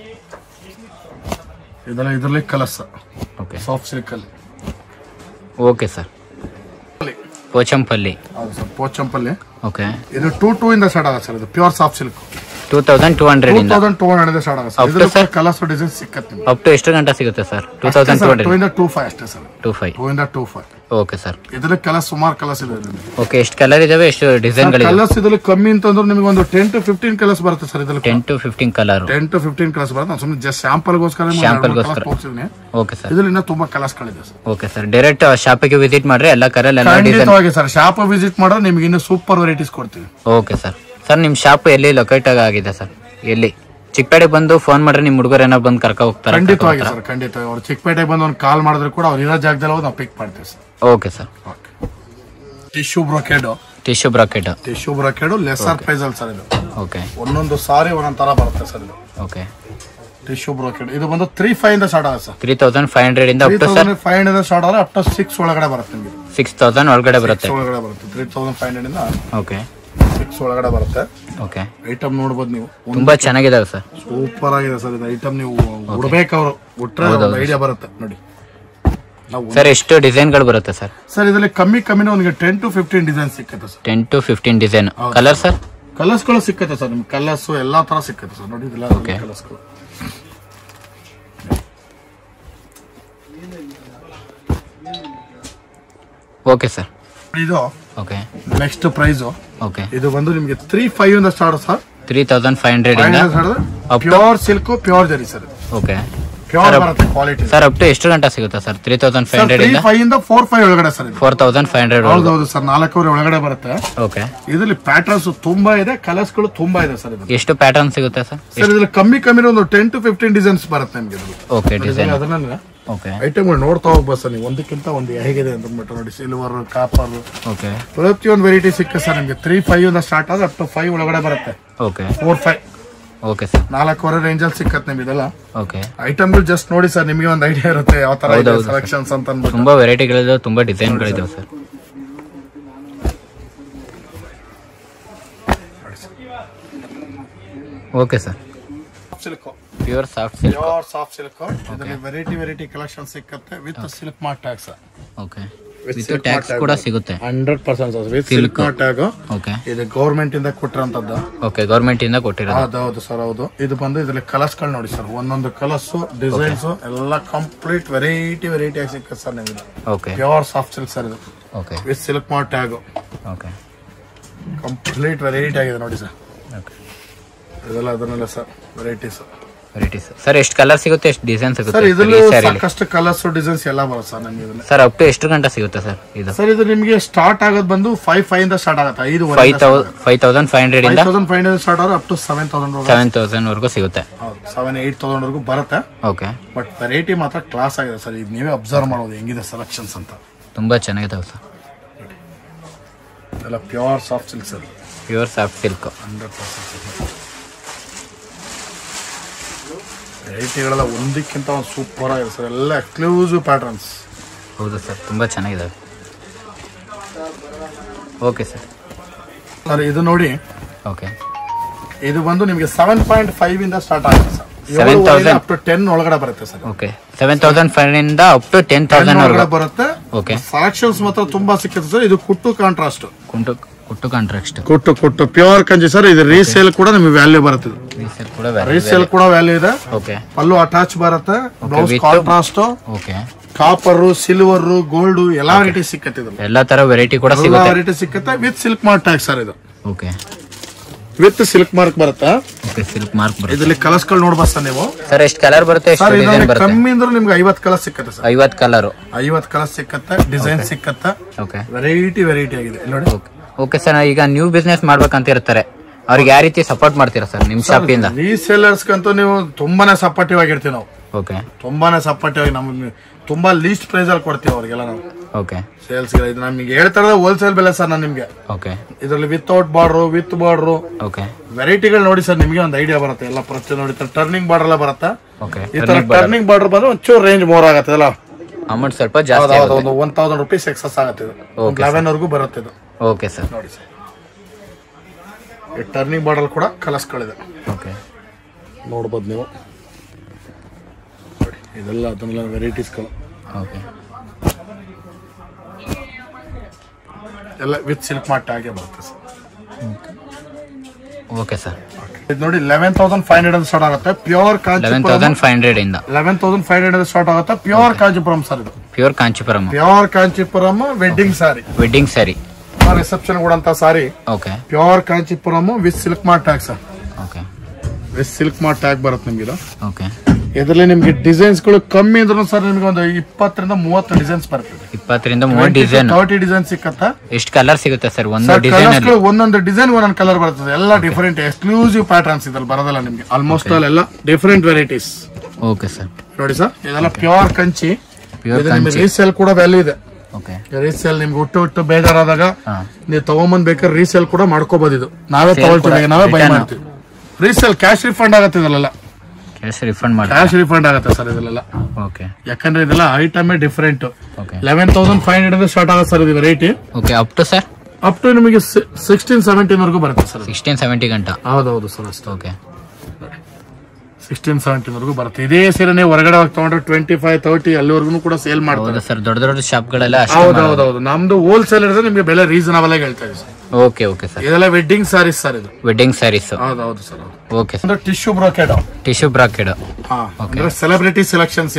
ಇದೆಲ್ಲ ಇದರಲ್ಲಿ ಕಲರ್ಸ್ ಓಕೆ ಸಾಫ್ಟ್ ಸಿಲ್ಕ್ ಅಲ್ಲಿ ಓಕೆ ಸರ್ ಪೋಚಂಪಲ್ಲಿ ಹೌದು ಸರ್ ಪೋಚಂಪಲ್ಲಿ ಓಕೆ ಇದು ಟೂ ಟೂ ಇಂದ ಸ್ಟಾರ್ಟ್ ಆಗುತ್ತೆ ಸರ್ ಇದು pure soft silk two thousand two hundred two ಇಂದ ತೌಸಂಡ್ ಟೂ ಹಂಡ್ರೆಡ್ ಸ್ಟಾರ್ಟ್ ಆಗುತ್ತೆ Up to ಇದರಲ್ಲಿ sir? ಕಲರ್ಸ್ ಡಿಸೈನ್ ಸಿಕ್ಕತ್ತೆ ನಿಮ್ಗೆ ಅಪ್ ಟು ಎಷ್ಟು ಗಂಟೆ ಸಿಗುತ್ತೆ sir two thousand two two hundred ಇಂದ ಟೂ ಫೈವ್ ಅಷ್ಟೇ ಸರ್ ಟೂ ಫೈವ್ ಟೂ ಇಂದ ಟೂ ಫೈವ್ ಓಕೆ ಸರ್ ಇದರಲ್ಲಿ ಕಲರ್ಸ್ ಸುಮಾರು ಕಲರ್ಸ್ ಇದೆ ಇದರಲ್ಲಿ ಓಕೆ ಎಷ್ಟು ಕಲರ್ ಇದಾವೆ ಎಷ್ಟು ಡಿಸೈನ್ಗಳಿವೆ ಕಲರ್ಸ್ ಇದರಲ್ಲಿ ಕಮ್ಮಿ ಅಂತಂದ್ರೆ ನಿಮಗೆ ಒಂದು ಟೆನ್ ಟು ಫಿಫ್ಟೀನ್ ಕಲರ್ಸ್ ಬರುತ್ತೆ ಸರ್ ಇದರಲ್ಲಿ ten to fifteen colour ten to fifteen colours ಬರುತ್ತೆ ನಾನು ಸುಮ್ಮನೆ ಜಸ್ಟ್ ಸ್ಯಾಂಪಲ್ಗೋಸ್ಕರ Sample ಗೋಸ್ಕರ. ತೋರಿಸಿದ್ದೀನಿ ಓಕೆ ಸರ್ ಇದರಲ್ಲಿ ಇನ್ನೂ ತುಂಬಾ ಕಲರ್ಸ್ಗಳಿದೆ ಸರ್ ಓಕೆ ಸರ್ ಡೈರೆಕ್ಟ್ ಶಾಪಿಗೆ ವಿಸಿಟ್ ಮಾಡ್ರೆ ಎಲ್ಲ ಕಲರ್ ಎಲ್ಲ ಡಿಸೈನ್ ಖಂಡಿತವಾಗಿ ಸರ್ ಶಾಪ್ ವಿಸಿಟ್ ಮಾಡಿದ್ರೆ ನಿಮ್ಗೆ ಇನ್ನು ಸೂಪರ್ ವೆರೈಟೀಸ್ ಕೊಡ್ತೀವಿ ಓಕೆ ಸರ್ ಸರ್ ನಿಮ್ಮ ಶಾಪ್ ಎಲ್ಲಿ ಲೊಕೇಟ್ ಆಗಿದೆ ಸರ್ ಎಲ್ಲಿ ಚಿಕ್ಕಪೇಟೆ ಬಂದು ಫೋನ್ ಮಾಡ್ರೆ ನಿಮ್ಮ ಹುಡುಗರು ಏನೋ ಬಂದು ಕರ್ಕೊ ಹೋಗ್ತಾರೆ ಖಂಡಿತವಾಗಿ ಸರ್ ಖಂಡಿತವಾಗಿ ಅವ್ರು ಚಿಕ್ಕಪೇಟೆಗೆ ಬಂದು ಒಂದು ಕಾಲ್ ಮಾಡಿದ್ರೆ ಕೂಡ ಅವ್ರು ಇರೋ ಜಾಗದಲ್ಲಿ ಹೋಗಿ ನಾವು ಪಿಕ್ ಮಾಡ್ತೀವಿ sir okay sir tissue brocade tissue brocade tissue brocade lesser price ಅಲ್ಲಿ ಸರ್ ಇದು ಓಕೆ ಒಂದೊಂದು ಸಾರಿ ಒಂದೊಂದು ತರ ಬರುತ್ತೆ ಸರ್ ಇದು ಓಕೆ ಟಿಶ್ಯೂ ಬ್ರೋಕೆಡ್ ಇದು ಬಂದು ತ್ರೀ ಫೈವ್ ಇಂದ ಸ್ಟಾರ್ಟ್ ಆಗುತ್ತೆ sir three thousand five hundred ಇಂದ three up to sir thousand five hundred start ಆದ್ರೆ ಅಪ್ ಟು ಸಿಕ್ಸ್ ಒಳಗಡೆ ಬರುತ್ತೆ ನಿಮಗೆ ಸಿಕ್ಸ್ ತೌಸಂಡ್ ಒಳಗಡೆ ಬರುತ್ತೆ ಸಿಕ್ಸ್ ಒಳಗಡೆ ಬರುತ್ತೆ ತ್ರೀ ತೌಸಂಡ್ ಫೈವ್ ಹಂಡ್ರೆಡ್ ಇಂದ ಓಕೆ ಸಿಕ್ಸ್ ಒಳಗಡೆ ಬರುತ್ತೆ ಓಕೆ ಐಟಮ್ ನೋಡ್ಬೋದು ನೀವು ತುಂಬಾ ಚೆನ್ನಾಗಿದಾವೆ ಸರ್ ಸೂಪರ್ ಆಗಿದೆ ಸರ್ ಇದು ಐಟಮ್ ನೀವು ಉಡ್ಬೇಕು ಅವರು ಉಟ್ರೆ ಐಡಿಯಾ ಬರುತ್ತೆ ನೋಡಿ ನಾವು ಸರ್ ಎಷ್ಟು ಡಿಸೈನ್ಗಳು ಬರುತ್ತೆ ಸರ್ ಸರ್ ಇದರಲ್ಲಿ ಕಮ್ಮಿ ಕಮ್ಮಿನ ಒಂದು ಟೆನ್ ಟು ಫಿಫ್ಟೀನ್ ಡಿಸೈನ್ ಸಿಕ್ಕತ್ತೆ sir ten to fifteen design colour sir ಕಲರ್ಸ್ಗಳು ಸಿಕ್ಕತ್ತೆ ಸರ್ ನಿಮ್ಗೆ ಕಲರ್ಸ್ ಎಲ್ಲಾ ತರ ಸಿಕ್ಕತ್ತೆ ಸರ್ ನೋಡಿ ಇದೆಲ್ಲ Okay. ಕಲರ್ಸ್ಗಳು ಓಕೆ ಸರ್ ಇದು ಓಕೆ ನೆಕ್ಸ್ಟ್ ಪ್ರೈಸ್ ಓಕೆ ಇದು ಬಂದು ನಿಮ್ಗೆ ತ್ರೀ ಫೈವ್ ಇಂದ start sir three thousand five hundred ಇಂದ Up to- pure silk pure zari sir okay pure Sir, ಬರುತ್ತೆ ಕ್ವಾಲಿಟಿ ಸರ್ ಅಪ್ ಟು ಎಷ್ಟು ಗಂಟೆ ಸಿಗುತ್ತೆ sir three thousand five sir hundred three ಇಂದ ಫೈವ್ ಇಂದ ಫೋರ್ ಫೈವ್ ಒಳಗಡೆ sir ಇದು ಫೋರ್ ತೌಸಂಡ್ ಫೈವ್ ಹಂಡ್ರೆಡ್ ಹೌದೌದು ಸರ್ ನಾಲ್ಕೂವರೆ ಒಳಗಡೆ ಬರುತ್ತೆ ಓಕೆ ಇದರಲ್ಲಿ ಪ್ಯಾಟರ್ನ್ಸ್ ತುಂಬಾ ಇದೆ ಕಲರ್ಸ್ ಗಳು ತುಂಬಾ ಇದೆ ಸರ್ ಇದು ಎಷ್ಟು ಪ್ಯಾಟರ್ನ್ ಸಿಗುತ್ತೆ ಸರ್ ಸರ್ ಇದ್ರಲ್ಲಿ ಕಮ್ಮಿ ಕಮ್ಮಿ ಒಂದು ಟೆನ್ ಟು ಫಿಫ್ಟೀನ್ ಡಿಸೈನ್ಸ್ ಬರುತ್ತೆ ನಿಮ್ಗೆ ಇದ್ರಲ್ಲಿ. ಓಕೆ ಡಿಸೈನ್ ಅದನ್ನ ಓಕೆ ಐಟಮ್ಗಳು ನೋಡ್ತಾ ಹೋಗ್ಬೋದು ಸರ್ ನೀವು ಒಂದಕ್ಕಿಂತ ಒಂದು ಹೇಗಿದೆ ಅಂತ ಅಂದ್ಬಿಟ್ಟು ನೋಡಿ ಸಿಲ್ವರ್ ಕಾಪರ್ ಓಕೆ ಪ್ರತಿಯೊಂದು ವೆರೈಟಿ ಸಿಕ್ಕ ಸರ್ ನಿಮ್ಗೆ ತ್ರೀ ಫೈವ್ ಇಂದ ಸ್ಟಾರ್ಟ್ ಆದ್ರೆ ಅಪ್ ಟು ಫೈವ್ ಒಳಗಡೆ ಬರುತ್ತೆ okay four five okay sir ನಾಲ್ಕೂವರೆ ರೇಂಜಲ್ಲಿ ಸಿಕ್ಕತ್ತೆ ನಿಮ್ಗೆ ಇದೆಲ್ಲ ಓಕೆ ಐಟಮ್ಗಳು ಜಸ್ಟ್ ನೋಡಿ ಸರ್ ನಿಮಗೆ ಒಂದು ಐಡಿಯಾ ಇರುತ್ತೆ ಯಾವ ತರ ಇದೆ ಹೌದೌದು sir. ಸೆಲೆಕ್ಷನ್ಸ್ ಅಂತ ಅಂದ್ಬಿಟ್ಟು ತುಂಬಾ ವೆರೈಟಿಗಳಿದಾವೆ ತುಂಬಾ ಡಿಸೈನ್ಗಳಿದಾವೆ sir okay sir silk pure soft silk pure soft silk ಇದರಲ್ಲಿ ವೆರೈಟಿ ವೆರೈಟಿ ಕಲೆಕ್ಷನ್ ಸಿಕ್ಕತ್ತೆ with silk mark tags okay With with silk tags mark ಕೂಡ tag. ಸಿಗುತ್ತೆ hundred percent with Silk. Silk mark tag okay ಇದು government ಇಂದ ಕೊಟ್ಟಿರೋಂಥದ್ದು okay government ಇಂದ ಕೊಟ್ಟಿರೋದು ಹೌದೌದು ಸರ್ ಹೌದು ಇದು ಬಂದು ಇದರಲ್ಲಿ ಕಲರ್ಸ್ ಗಳು ನೋಡಿ ಸರ್ ಒಂದೊಂದು ಕಲರ್ಸ್ ಡಿಸೈನ್ಸ್ ಎಲ್ಲ ಕಂಪ್ಲೀಟ್ ವೆರೈಟಿ ವೆರೈಟಿ ಆಗಿ ಸಿಕ್ಕತ್ತೆ ಸರ್ ನಿಮಗೆ okay pure soft silk sir ಇದು okay with silk mark tag okay complete variety ಆಗಿದೆ ನೋಡಿ ಸರ್ ಓಕೆ ಇದೆಲ್ಲ ಅದನ್ನೆಲ್ಲ ಸರ್ ವೆರೈಟೀಸ್ ವೆರೈಟೀಸ್ ಸರ್ ಎಷ್ಟು ಕಲರ್ ಸಿಗುತ್ತೆ ಎಷ್ಟು ಡಿಸೈನ್ ಸರ್ ಸಿಗುತ್ತೆ ಇದರಲ್ಲೂ ಈ ಸ್ಯಾರಿಲಿ ಸಾಕಷ್ಟು ಕಲರ್ಸ್ ಡಿಸೈನ್ಸ್ ಎಲ್ಲ ಬರುತ್ತೆ ಸರ್ ನಮಗೆ ಇದರಲ್ಲಿ ಸರ್ ಅಪ್ ಟು ಎಷ್ಟು ಗಂಟೆ ಸಿಗುತ್ತೆ ಸರ್ ಇದು ಸರ್ ಇದು ನಿಮಗೆ ಸ್ಟಾರ್ಟ್ ಆಗೋದು ಬಂದು ಫೈವ್ ಫೈವ್ ಇಂದ ಸ್ಟಾರ್ಟ್ ಆಗುತ್ತೆ ಐದು ಫೈವ್ ತೌ five thousand five hundred five ಇಂದ ತೌಸಂಡ್ ಫೈವ್ ಹಂಡ್ರೆಡ್ ಸ್ಟಾರ್ಟ್ ಆದ್ರೆ up to seven thousand seven thousand ವರೆಗೂ ಸಿಗುತ್ತೆ ಹೌದು ಸೆವೆನ್ ಏಟ್ ತೌಸಂಡ್ ವರೆಗೂ ಬರುತ್ತೆ ಓಕೆ ಬಟ್ ವೆರೈಟಿ ಮಾತ್ರ ಕ್ಲಾಸ್ ಆಗಿದೆ ಸರ್ ಇದು ನೀವೇ ಅಬ್ಸರ್ವ್ ಮಾಡೋದು ಹೆಂಗಿದೆ ಸೆಲೆಕ್ಷನ್ಸ್ ಅಂತ ತುಂಬಾ ಚೆನ್ನಾಗಿದಾವೆ ಸರ್ ಎಲ್ಲ pure soft silk sir pure soft silk hundred percent ವೆರೈಟಿಗಳೆಲ್ಲ ಒಂದಕ್ಕಿಂತ ಒಂದು ಸೂಪರ್ ಆಗಿದೆ ಸರ್ ಎಲ್ಲ ಎಕ್ಸ್ಕ್ಲೂಸಿವ್ ಪ್ಯಾಟರ್ನ್ಸ್ ಹೌದು ಸರ್ ತುಂಬಾ ಚೆನ್ನಾಗಿದಾವೆ ಓಕೆ ಸರ್ ಸರ್ ಇದು ನೋಡಿ ಓಕೆ ಇದು ಬಂದು ನಿಮಗೆ ಸೆವೆನ್ ಪಾಯಿಂಟ್ ಫೈವ್ ಇಂದ ಸ್ಟಾರ್ಟ್ ಆಗುತ್ತೆ ಸರ್ 7,000 ಅಪ್ ಟು ಟೆನ್ ಒಳಗಡೆ ಬರುತ್ತೆ sir okay seven thousand five ಇಂದ ಅಪ್ ಟು ಟೆನ್ 10 ತೌಸಂಡ್ ಒಳಗಡೆ ವರೆಗೂ ಬರುತ್ತೆ ಓಕೆ ಸೆಲೆಕ್ಷನ್ಸ್ ಮಾತ್ರ ತುಂಬಾ ಸಿಕ್ಕುತ್ತೆ ಸರ್ ಇದು ಕುಟ್ಟು ಕಾಂಟ್ರಾಸ್ಟ್ ಕುಂಟು ಕುಟ್ಟು ಕಾಂಟ್ರಾಕ್ಟ್ ಕುಟ್ಟು ಕುಟ್ಟು ಪ್ಯೂರ್ ಕಂಜಿ ಸರ್ ಇದು ರೀಸೇಲ್ ಕೂಡ ನಿಮಗೆ ವ್ಯಾಲ್ಯೂ ಬರುತ್ತೆ ಇದು. ರೀಸೇಲ್ ಕೂಡ ರೀಸೇಲ್ ಕೂಡ ವ್ಯಾಲ್ಯೂ ಇದೆ ಓಕೆ ಪಲ್ಲು ಅಟ್ಯಾಚ್ ಬರುತ್ತೆ blouse with- contrast okay copper silver gold ಎಲ್ಲಾ ವೆರೈಟಿ ಸಿಕ್ಕತ್ತೆ ಇದು ಎಲ್ಲಾ ತರ ವೆರೈಟಿ ಕೂಡ ಎಲ್ಲಾ ಸಿಗುತ್ತೆ ವೆರೈಟಿ ಸಿಕ್ಕತ್ತೆ with silk mark tag sir ಇದು ಓಕೆ ವಿತ್ ಸಿಲ್ಕ್ ಮಾರ್ಕ್ ಬರುತ್ತೆ ಓಕೆ ಸಿಲ್ಕ್ ಮಾರ್ಕ್ ಬರುತ್ತೆ ಇದರಲ್ಲಿ ಕಲರ್ಸ್ ಗಳು ನೋಡ್ಬೋದು ಸರ್ ನೀವು ಸರ್ ಎಷ್ಟು ಕಲರ್ ಬರುತ್ತೆ ಎಷ್ಟು ಸರ್ ಡಿಸೈನ್ ಇದರಲ್ಲಿ ಬರುತ್ತೆ ಕಮ್ಮಿ ಅಂದ್ರೆ ನಿಮ್ಗೆ ಐವತ್ತು ಕಲರ್ ಸಿಕ್ಕತ್ತೆ ಸರ್ ಐವತ್ತು ಕಲರು ಐವತ್ತು ಕಲರ್ ಸಿಕ್ಕತ್ತೆ ಡಿಸೈನ್ ಸಿಕ್ಕತ್ತೆ ಓಕೆ ವೆರೈಟಿ ವೆರೈಟಿ ಆಗಿದೆ ಇಲ್ಲಿ ನೋಡಿ ಓಕೆ ಸರ್ ಈಗ ನ್ಯೂ ಬಿಸ್ನೆಸ್ ಮಾಡ್ಬೇಕಂತ ಇರ್ತಾರೆ ಅವ್ರಿಗೆ ಯಾವ ರೀತಿ ಸಪೋರ್ಟ್ ಮಾಡ್ತೀರಾ ಸರ್ ನಿಮ್ ಶಾಪಿಂದ ರೀಸೇಲರ್ಸ್ ಕಂತೂ ನೀವು ತುಂಬಾನೇ ಸಪೋರ್ಟಿವ್ ಆಗಿರ್ತೀವಿ ನಾವು ಓಕೆ ತುಂಬಾನೇ ಸಪೋರ್ಟಿವ್ ಆಗಿ ನಮ್ಗೆ ತುಂಬಾ ಲೀಸ್ಟ್ ಪ್ರೈಸ್ ಅಲ್ಲಿ ಕೊಡ್ತೀವಿ ಅವ್ರಿಗೆಲ್ಲ ನಾವು ಓಕೆ ಸೇಲ್ಸ್ ಇದು ನಮಗೆ ಹೇಳ್ತಾರ ಹೋಲ್ಸೇಲ್ ಬೆಲೆ ಸರ್ ನಾನು ನಿಮ್ಗೆ ಓಕೆ ಇದರಲ್ಲಿ without border with border okay ವೆರೈಟಿಗಳು ನೋಡಿ ಸರ್ ನಿಮಗೆ ಒಂದು ಐಡಿಯಾ ಬರುತ್ತೆ ಎಲ್ಲ ಪ್ರತಿ ನೋಡಿ ಟರ್ನಿಂಗ್ ಬಾರ್ಡರ್ ಎಲ್ಲ ಬರುತ್ತೆ ಓಕೆ ಈ ತರ ಟರ್ನಿಂಗ್ ಬಾರ್ಡರ್ ಬಂದ್ರೆ ಒಂಚೂರು ರೇಂಜ್ ಮೋರ್ ಆಗುತ್ತೆ ಅಲ್ಲ ಅಮೌಂಟ್ ಸ್ವಲ್ಪ ಜಾಸ್ತಿ ಹೌದು ಆಗುತ್ತೆ ಒಂದು ಒನ್ ತೌಸಂಡ್ ರುಪೀಸ್ ಎಕ್ಸಸ್ ಆಗುತ್ತೆ ಇದು Okay, ಲೆವೆನ್ ವರ್ಗೂ ಬರುತ್ತೆ ಇದು ಓಕೆ ಸರ್ ನೋಡಿ ಸರ್ ಈ ಟರ್ನಿಂಗ್ ಬಾರ್ಡರ್ ಕೂಡ ಕಲರ್ಸ್ಗಳಿದೆ ಓಕೆ ನೋಡ್ಬೋದು ನೀವು ನೋಡಿ, ಇದೆಲ್ಲ ಅದನ್ನೆಲ್ಲ ವೆರೈಟೀಸ್ಗಳು ಓಕೆ ಎಲ್ಲ ವಿತ್ ಸಿಲ್ಕ್ ಮಾರ್ಟ್ ಆಗೇ ಬರುತ್ತೆ ಸರ್ ಓಕೆ ಸರ್ ಇದು ನೋಡಿ eleven thousand five hundred start ಆಗುತ್ತೆ pure eleven Kanchipuram thousand five hundred ಇಂದ eleven thousand five hundred start ಆಗುತ್ತೆ ಪ್ಯೂರ್ ಕಾಂಚಿಪುರಂ ಸರ್ ಇದು pure Kanchipuram pure Kanchipuram wedding sari wedding sari reception ಕೊಡಂತ sari okay pure Kanchipuram with silk mark tag sir okay with silk mark tag ಬರುತ್ತೆ ನಿಮ್ಗೆ ಇದು okay ಇದರಲ್ಲಿ ನಿಮ್ಗೆ ಡಿಸೈನ್ಸ್ ಗಳು ಕಮ್ಮಿ ಅಂದ್ರೂ ಸರ್ ನಿಮ್ಗೆ ಒಂದು ಇಪ್ಪತ್ತರಿಂದ ಮೂವತ್ತು ಡಿಸೈನ್ಸ್ ಬರ್ತದೆ ಇಪ್ಪತ್ತರಿಂದ ಮೂವತ್ತು ಡಿಸೈನ್ ತರ್ಟಿ ಡಿಸೈನ್ ಸಿಕ್ಕತ್ತ ಎಷ್ಟು ಕಲರ್ ಸಿಗುತ್ತೆ ಸರ್ ಒಂದು ಸರ್ ಡಿಸೈನ್ ಕಲರ್ಸ್ ಅಲ್ಲಿ ಒಂದೊಂದು ಡಿಸೈನ್ ಒಂದೊಂದು ಕಲರ್ ಬರ್ತದೆ ಎಲ್ಲ ಡಿಫರೆಂಟ್ ಎಕ್ಸ್ಕ್ಲೂಸಿವ್ ಪ್ಯಾಟರ್ನ್ಸ್ ಇದ್ರಲ್ಲಿ ಬರೋದಲ್ಲ ನಿಮ್ಗೆ ಆಲ್ಮೋಸ್ಟ್ ಆಲ್ ಎಲ್ಲ ಡಿಫರೆಂಟ್ ವೆರೈಟೀಸ್ ಓಕೆ ಸರ್ ನೋಡಿ ಸರ್ ಇದೆಲ್ಲ ಪ್ಯೂರ್ ಕಂಚಿ ಪ್ಯೂರ್ ಇದು ನಿಮ್ಗೆ ಕಾಂಚಿ ರೀಸೇಲ್ ಕೂಡ ವ್ಯಾಲ್ಯೂ ಇದೆ ಓಕೆ ರೀಸೇಲ್ ನಿಮ್ಗೆ ಹುಟ್ಟು ಹುಟ್ಟು ಬೇಜಾರಾದಾಗ ಹಾ ನೀವು ತಗೊಂಬಂದ್ ಬೇಕಾದ್ರೆ ರೀಸೇಲ್ ಕೂಡ ಮಾಡ್ಕೋಬಹುದು ಇದು ನಾವೇ Sale ತಗೊಳ್ತೀವಿ ಕೂಡ ನಾವೇ ಬೈ return. ಮಾಡ್ತೀವಿ ರೀಸೇಲ್ ಕ್ಯಾಶ್ ರಿಫಂಡ್ ಆಗುತ್ತೆ ಇದರಲ್ಲ ಕ್ಯಾಶ್ ರಿಫಂಡ್ ಮಾಡಿ ಕ್ಯಾಶ್ ರಿಫಂಡ್ ಆಗುತ್ತೆ ಸರ್ ಇದೆಲ್ಲ ಓಕೆ ಯಾಕಂದ್ರೆ ಇದೆಲ್ಲ ಐಟಮೇ different okay eleven thousand five hundred start ಆಗುತ್ತೆ ಸರ್ ಇದು variety okay up to sir up to ನಿಮಗೆ ಸಿಕ್ಸ್ಟೀನ್ ಸೆವೆಂಟೀನ್ ವರೆಗೂ ಬರುತ್ತೆ ಸರ್ ಸಿಕ್ಸ್ಟೀನ್ ಸೆವೆಂಟಿ ಗಂಟ ಹೌದೌದು ಸರ್ ಅಷ್ಟು ಓಕೆ ಸಿಕ್ಸ್ಟೀನ್ ಸೆವೆಂಟೀನ್ ವರೆಗೂ ಬರುತ್ತೆ ಇದೇ ಸೀರೆ ನೀವು ಹೊರಗಡೆ ಹೋಗಿ ತಗೊಂಡ್ರೆ ಟ್ವೆಂಟಿ ಫೈವ್ ತರ್ಟಿ ಅಲ್ಲಿವರೆಗೂ ಕೂಡ ಸೇಲ್ ಮಾಡ್ತಾರೆ ಹೌದು ಸರ್ ದೊಡ್ಡ ದೊಡ್ಡ ಶಾಪ್ಗಳೆಲ್ಲ ಅಷ್ಟೇ ಹೌದೌದೌದು ನಮ್ದು ಹೋಲ್ಸೇಲ್ ಇದ್ರೆ ನಿಮಗೆ ಬೆಲೆ ರೀಸನಬಲ್ ಆಗಿ ಹೇಳ್ತಾ ಇದೀವಿ ಸರ್ ಓಕೆ ಓಕೆ ಸರ್ ಇದೆಲ್ಲ ವೆಡ್ಡಿಂಗ್ ಸಾರೀಸ್ ಸರ್ ಇದು ವೆಡ್ಡಿಂಗ್ ಸ್ಯಾರೀಸ್ ಹೌದೌದು ಸರ್ ಓಕೆ ಸರ್ ಅಂದ್ರೆ ಟಿಶ್ಯೂ ಬ್ರೋಕೆಡ್ ಟಿಶ್ಯೂ ಬ್ರಾಕೆಡ್ ಹಾ ಅಂದ್ರೆ ಸೆಲೆಬ್ರಿಟಿ ಸೆಲೆಕ್ಷನ್ಸ್ ಇವೆಲ್ಲ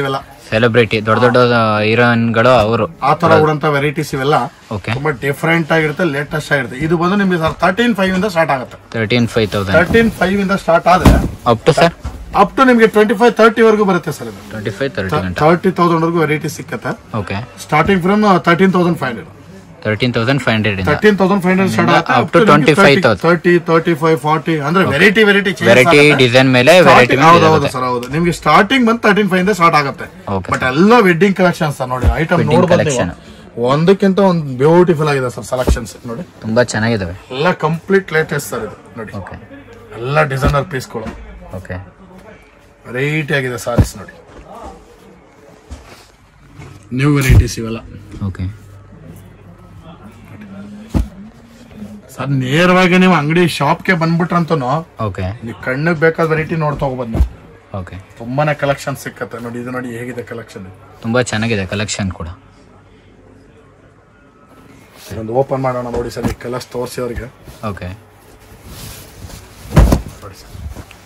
ಸೆಲೆಬ್ರಿಟಿ ದೊಡ್ಡ ದೊಡ್ಡ ಹೀರೋಯಿನ್ಗಳು ಅವರು ಆ ತರ ಉಡಂತ ವೆರೈಟೀಸ್ ಇವೆಲ್ಲ ಓಕೆ ತುಂಬಾ ಡಿಫ್ರೆಂಟ್ ಆಗಿರುತ್ತೆ ಲೇಟೆಸ್ಟ್ ಆಗಿರುತ್ತೆ ಇದು ಬಂದು ನಿಮಗೆ ಸರ್ ತರ್ಟೀನ್ ಫೈವ್ ಇಂದ ಸ್ಟಾರ್ಟ್ ಆಗುತ್ತೆ thirteen five thousand thirteen five ಇಂದ ಸ್ಟಾರ್ಟ್ ಆದ್ರೆ up to sir up to ನಿಮಗೆ ಟ್ವೆಂಟಿ ಫೈವ್ ತರ್ಟಿ ವರೆಗೂ ಬರುತ್ತೆ ಸರ್ ಇದು ಟ್ವೆಂಟಿ ಫೈವ್ ತರ್ಟಿ ಗಂಟೆ ತರ್ಟಿ ತೌಸಂಡ್ ವರೆಗೂ ವೆರೈಟಿ ಸಿಕ್ಕತ್ತೆ okay starting from thirteen thousand five hundred thirteen thousand five hundred ಇಂದ thirteen thousand five hundred start up to 25,000. Thirty thirty five forty ಅಂದ್ರೆ variety variety variety design ಮೇಲೆ variety ಹೌದು ಹೌದು sir ಹೌದು ನಿಮ್ಗೆ starting ಬಂದು ತರ್ಟೀನ್ ಫೈವ್ ಇಂದ start ಆಗುತ್ತೆ Okay, ಬಟ್ ಎಲ್ಲ ವೆಡ್ಡಿಂಗ್ ಕಲೆಕ್ಷನ್ಸ್ ನೋಡಿ ಐಟಮ್ Wedding ನೋಡ್ಬೋದು collection. ನೀವು. ಒಂದಕ್ಕಿಂತ ಒಂದು ಬ್ಯೂಟಿಫುಲ್ ಆಗಿದೆ ಸರ್ ಸೆಲೆಕ್ಷನ್ಸ್ ನೋಡಿ ತುಂಬಾ ಚೆನ್ನಾಗಿದಾವೆ ಎಲ್ಲ ಕಂಪ್ಲೀಟ್ ಲೇಟೆಸ್ಟ್ ಸರ್ ಇದು ನೋಡಿ ಓಕೆ ಎಲ್ಲ ಡಿಸೈನರ್ ಪೀಸ್ಗಳು ಓಕೆ ವೆರೈಟಿ ಆಗಿದೆ ಸಾರೀಸ್ ನೋಡಿ ನ್ಯೂ ವೆರೈಟೀಸ್ ಇವೆಲ್ಲ ಓಕೆ ಸರ್ ನೇರವಾಗಿ ನೀವು ಅಂಗಡಿ ಶಾಪ್ಗೆ ಬಂದ್ಬಿಟ್ರಂತೂ ಓಕೆ ನೀವು ಕಣ್ಣಿಗೆ ಬೇಕಾದ ವೆರೈಟಿ ನೋಡ್ತಾ ಹೋಗ್ಬೋದು ನೀವು ಓಕೆ ತುಂಬಾನೇ ಕಲೆಕ್ಷನ್ ಸಿಕ್ಕತ್ತೆ ನೋಡಿ ಇದು ನೋಡಿ ಹೇಗಿದೆ ಕಲೆಕ್ಷನ್ ತುಂಬಾ ಚೆನ್ನಾಗಿದೆ ಕಲೆಕ್ಷನ್ ಕೂಡ ಒಂದು ಓಪನ್ ಮಾಡೋಣ ನೋಡಿ ಸರ್ ಈ ಕಲರ್ಸ್ ತೋರಿಸಿ ಅವ್ರಿಗೆ ಓಕೆ ನೋಡಿ sir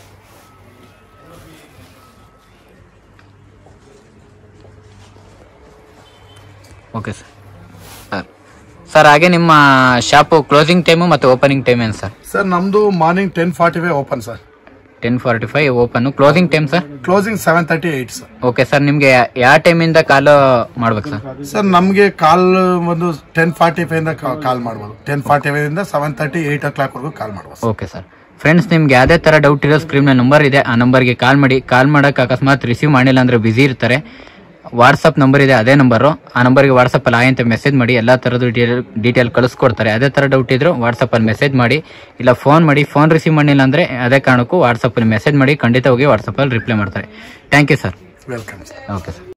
okay sir sir sir ಹಾಗೆ ನಿಮ್ಮ ಶಾಪು ಕ್ಲೋಸಿಂಗ್ ಟೈಮು ಮತ್ತು ಓಪನಿಂಗ್ ಟೈಮ್ ಏನು ಸರ್ ಸರ್ ನಮ್ದು morning ten forty five open sir ten forty five open closing time sir closing seven thirty eight sir okay sir ನಿಮಗೆ ಯಾವ ಟೈಮಿಂದ ಕಾಲು ಮಾಡ್ಬೇಕು sir sir ನಮಗೆ ಕಾಲ್ ಒಂದು ಟೆನ್ ಫಾರ್ಟಿ ಫೈವ್ ಇಂದ call ಮಾಡ್ಬೋದು ಟೆನ್ ಫಾರ್ಟಿ ಫೈವ್ ಇಂದ seven thirty eight o'clock ವರೆಗೂ call ಮಾಡ್ಬೋದು ಓಕೆ ಸರ್ ಫ್ರೆಂಡ್ಸ್ ನಿಮ್ಗೆ ಯಾವುದೇ ಥರ ಡೌಟ್ ಇರೋ ಸ್ಕ್ರೀನ್ ನಂಬರ್ ಇದೆ ಆ ನಂಬರ್ಗೆ ಕಾಲ್ ಮಾಡಿ ಕಾಲ್ ಮಾಡೋಕೆ ಅಕಸ್ಮಾತ್ ರಿಸೀವ್ ಮಾಡಿಲ್ಲ ಅಂದರೆ ಬ್ಯುಸಿ ಇರ್ತಾರೆ ವಾಟ್ಸಪ್ ನಂಬರ್ ಇದೆ ಅದೇ ನಂಬರು ಆ ನಂಬರ್ಗೆ ವಾಟ್ಸಪ್ಪಲ್ಲಿ ಆಯ್ ಅಂತ ಮೆಸೇಜ್ ಮಾಡಿ ಎಲ್ಲ ಥರದ್ದು ಡೀಟೇಲ್ ಡೀಟೇಲ್ ಕಳಿಸ್ಕೊಡ್ತಾರೆ ಅದೇ ಥರ ಡೌಟ್ ಇದ್ರು ವಾಟ್ಸಪ್ಪಲ್ಲಿ ಮೆಸೇಜ್ ಮಾಡಿ ಇಲ್ಲ ಫೋನ್ ಮಾಡಿ ಫೋನ್ ರಿಸೀವ್ ಮಾಡಿಲ್ಲ ಅಂದರೆ ಅದೇ ಕಾರಣಕ್ಕೂ ವಾಟ್ಸಪ್ಪಲ್ಲಿ ಮೆಸೇಜ್ ಮಾಡಿ ಖಂಡಿತವಾಗಿ ವಾಟ್ಸಪ್ಪಲ್ಲಿ ರಿಪ್ಲೈ ಮಾಡ್ತಾರೆ thank you sir welcome sir okay sir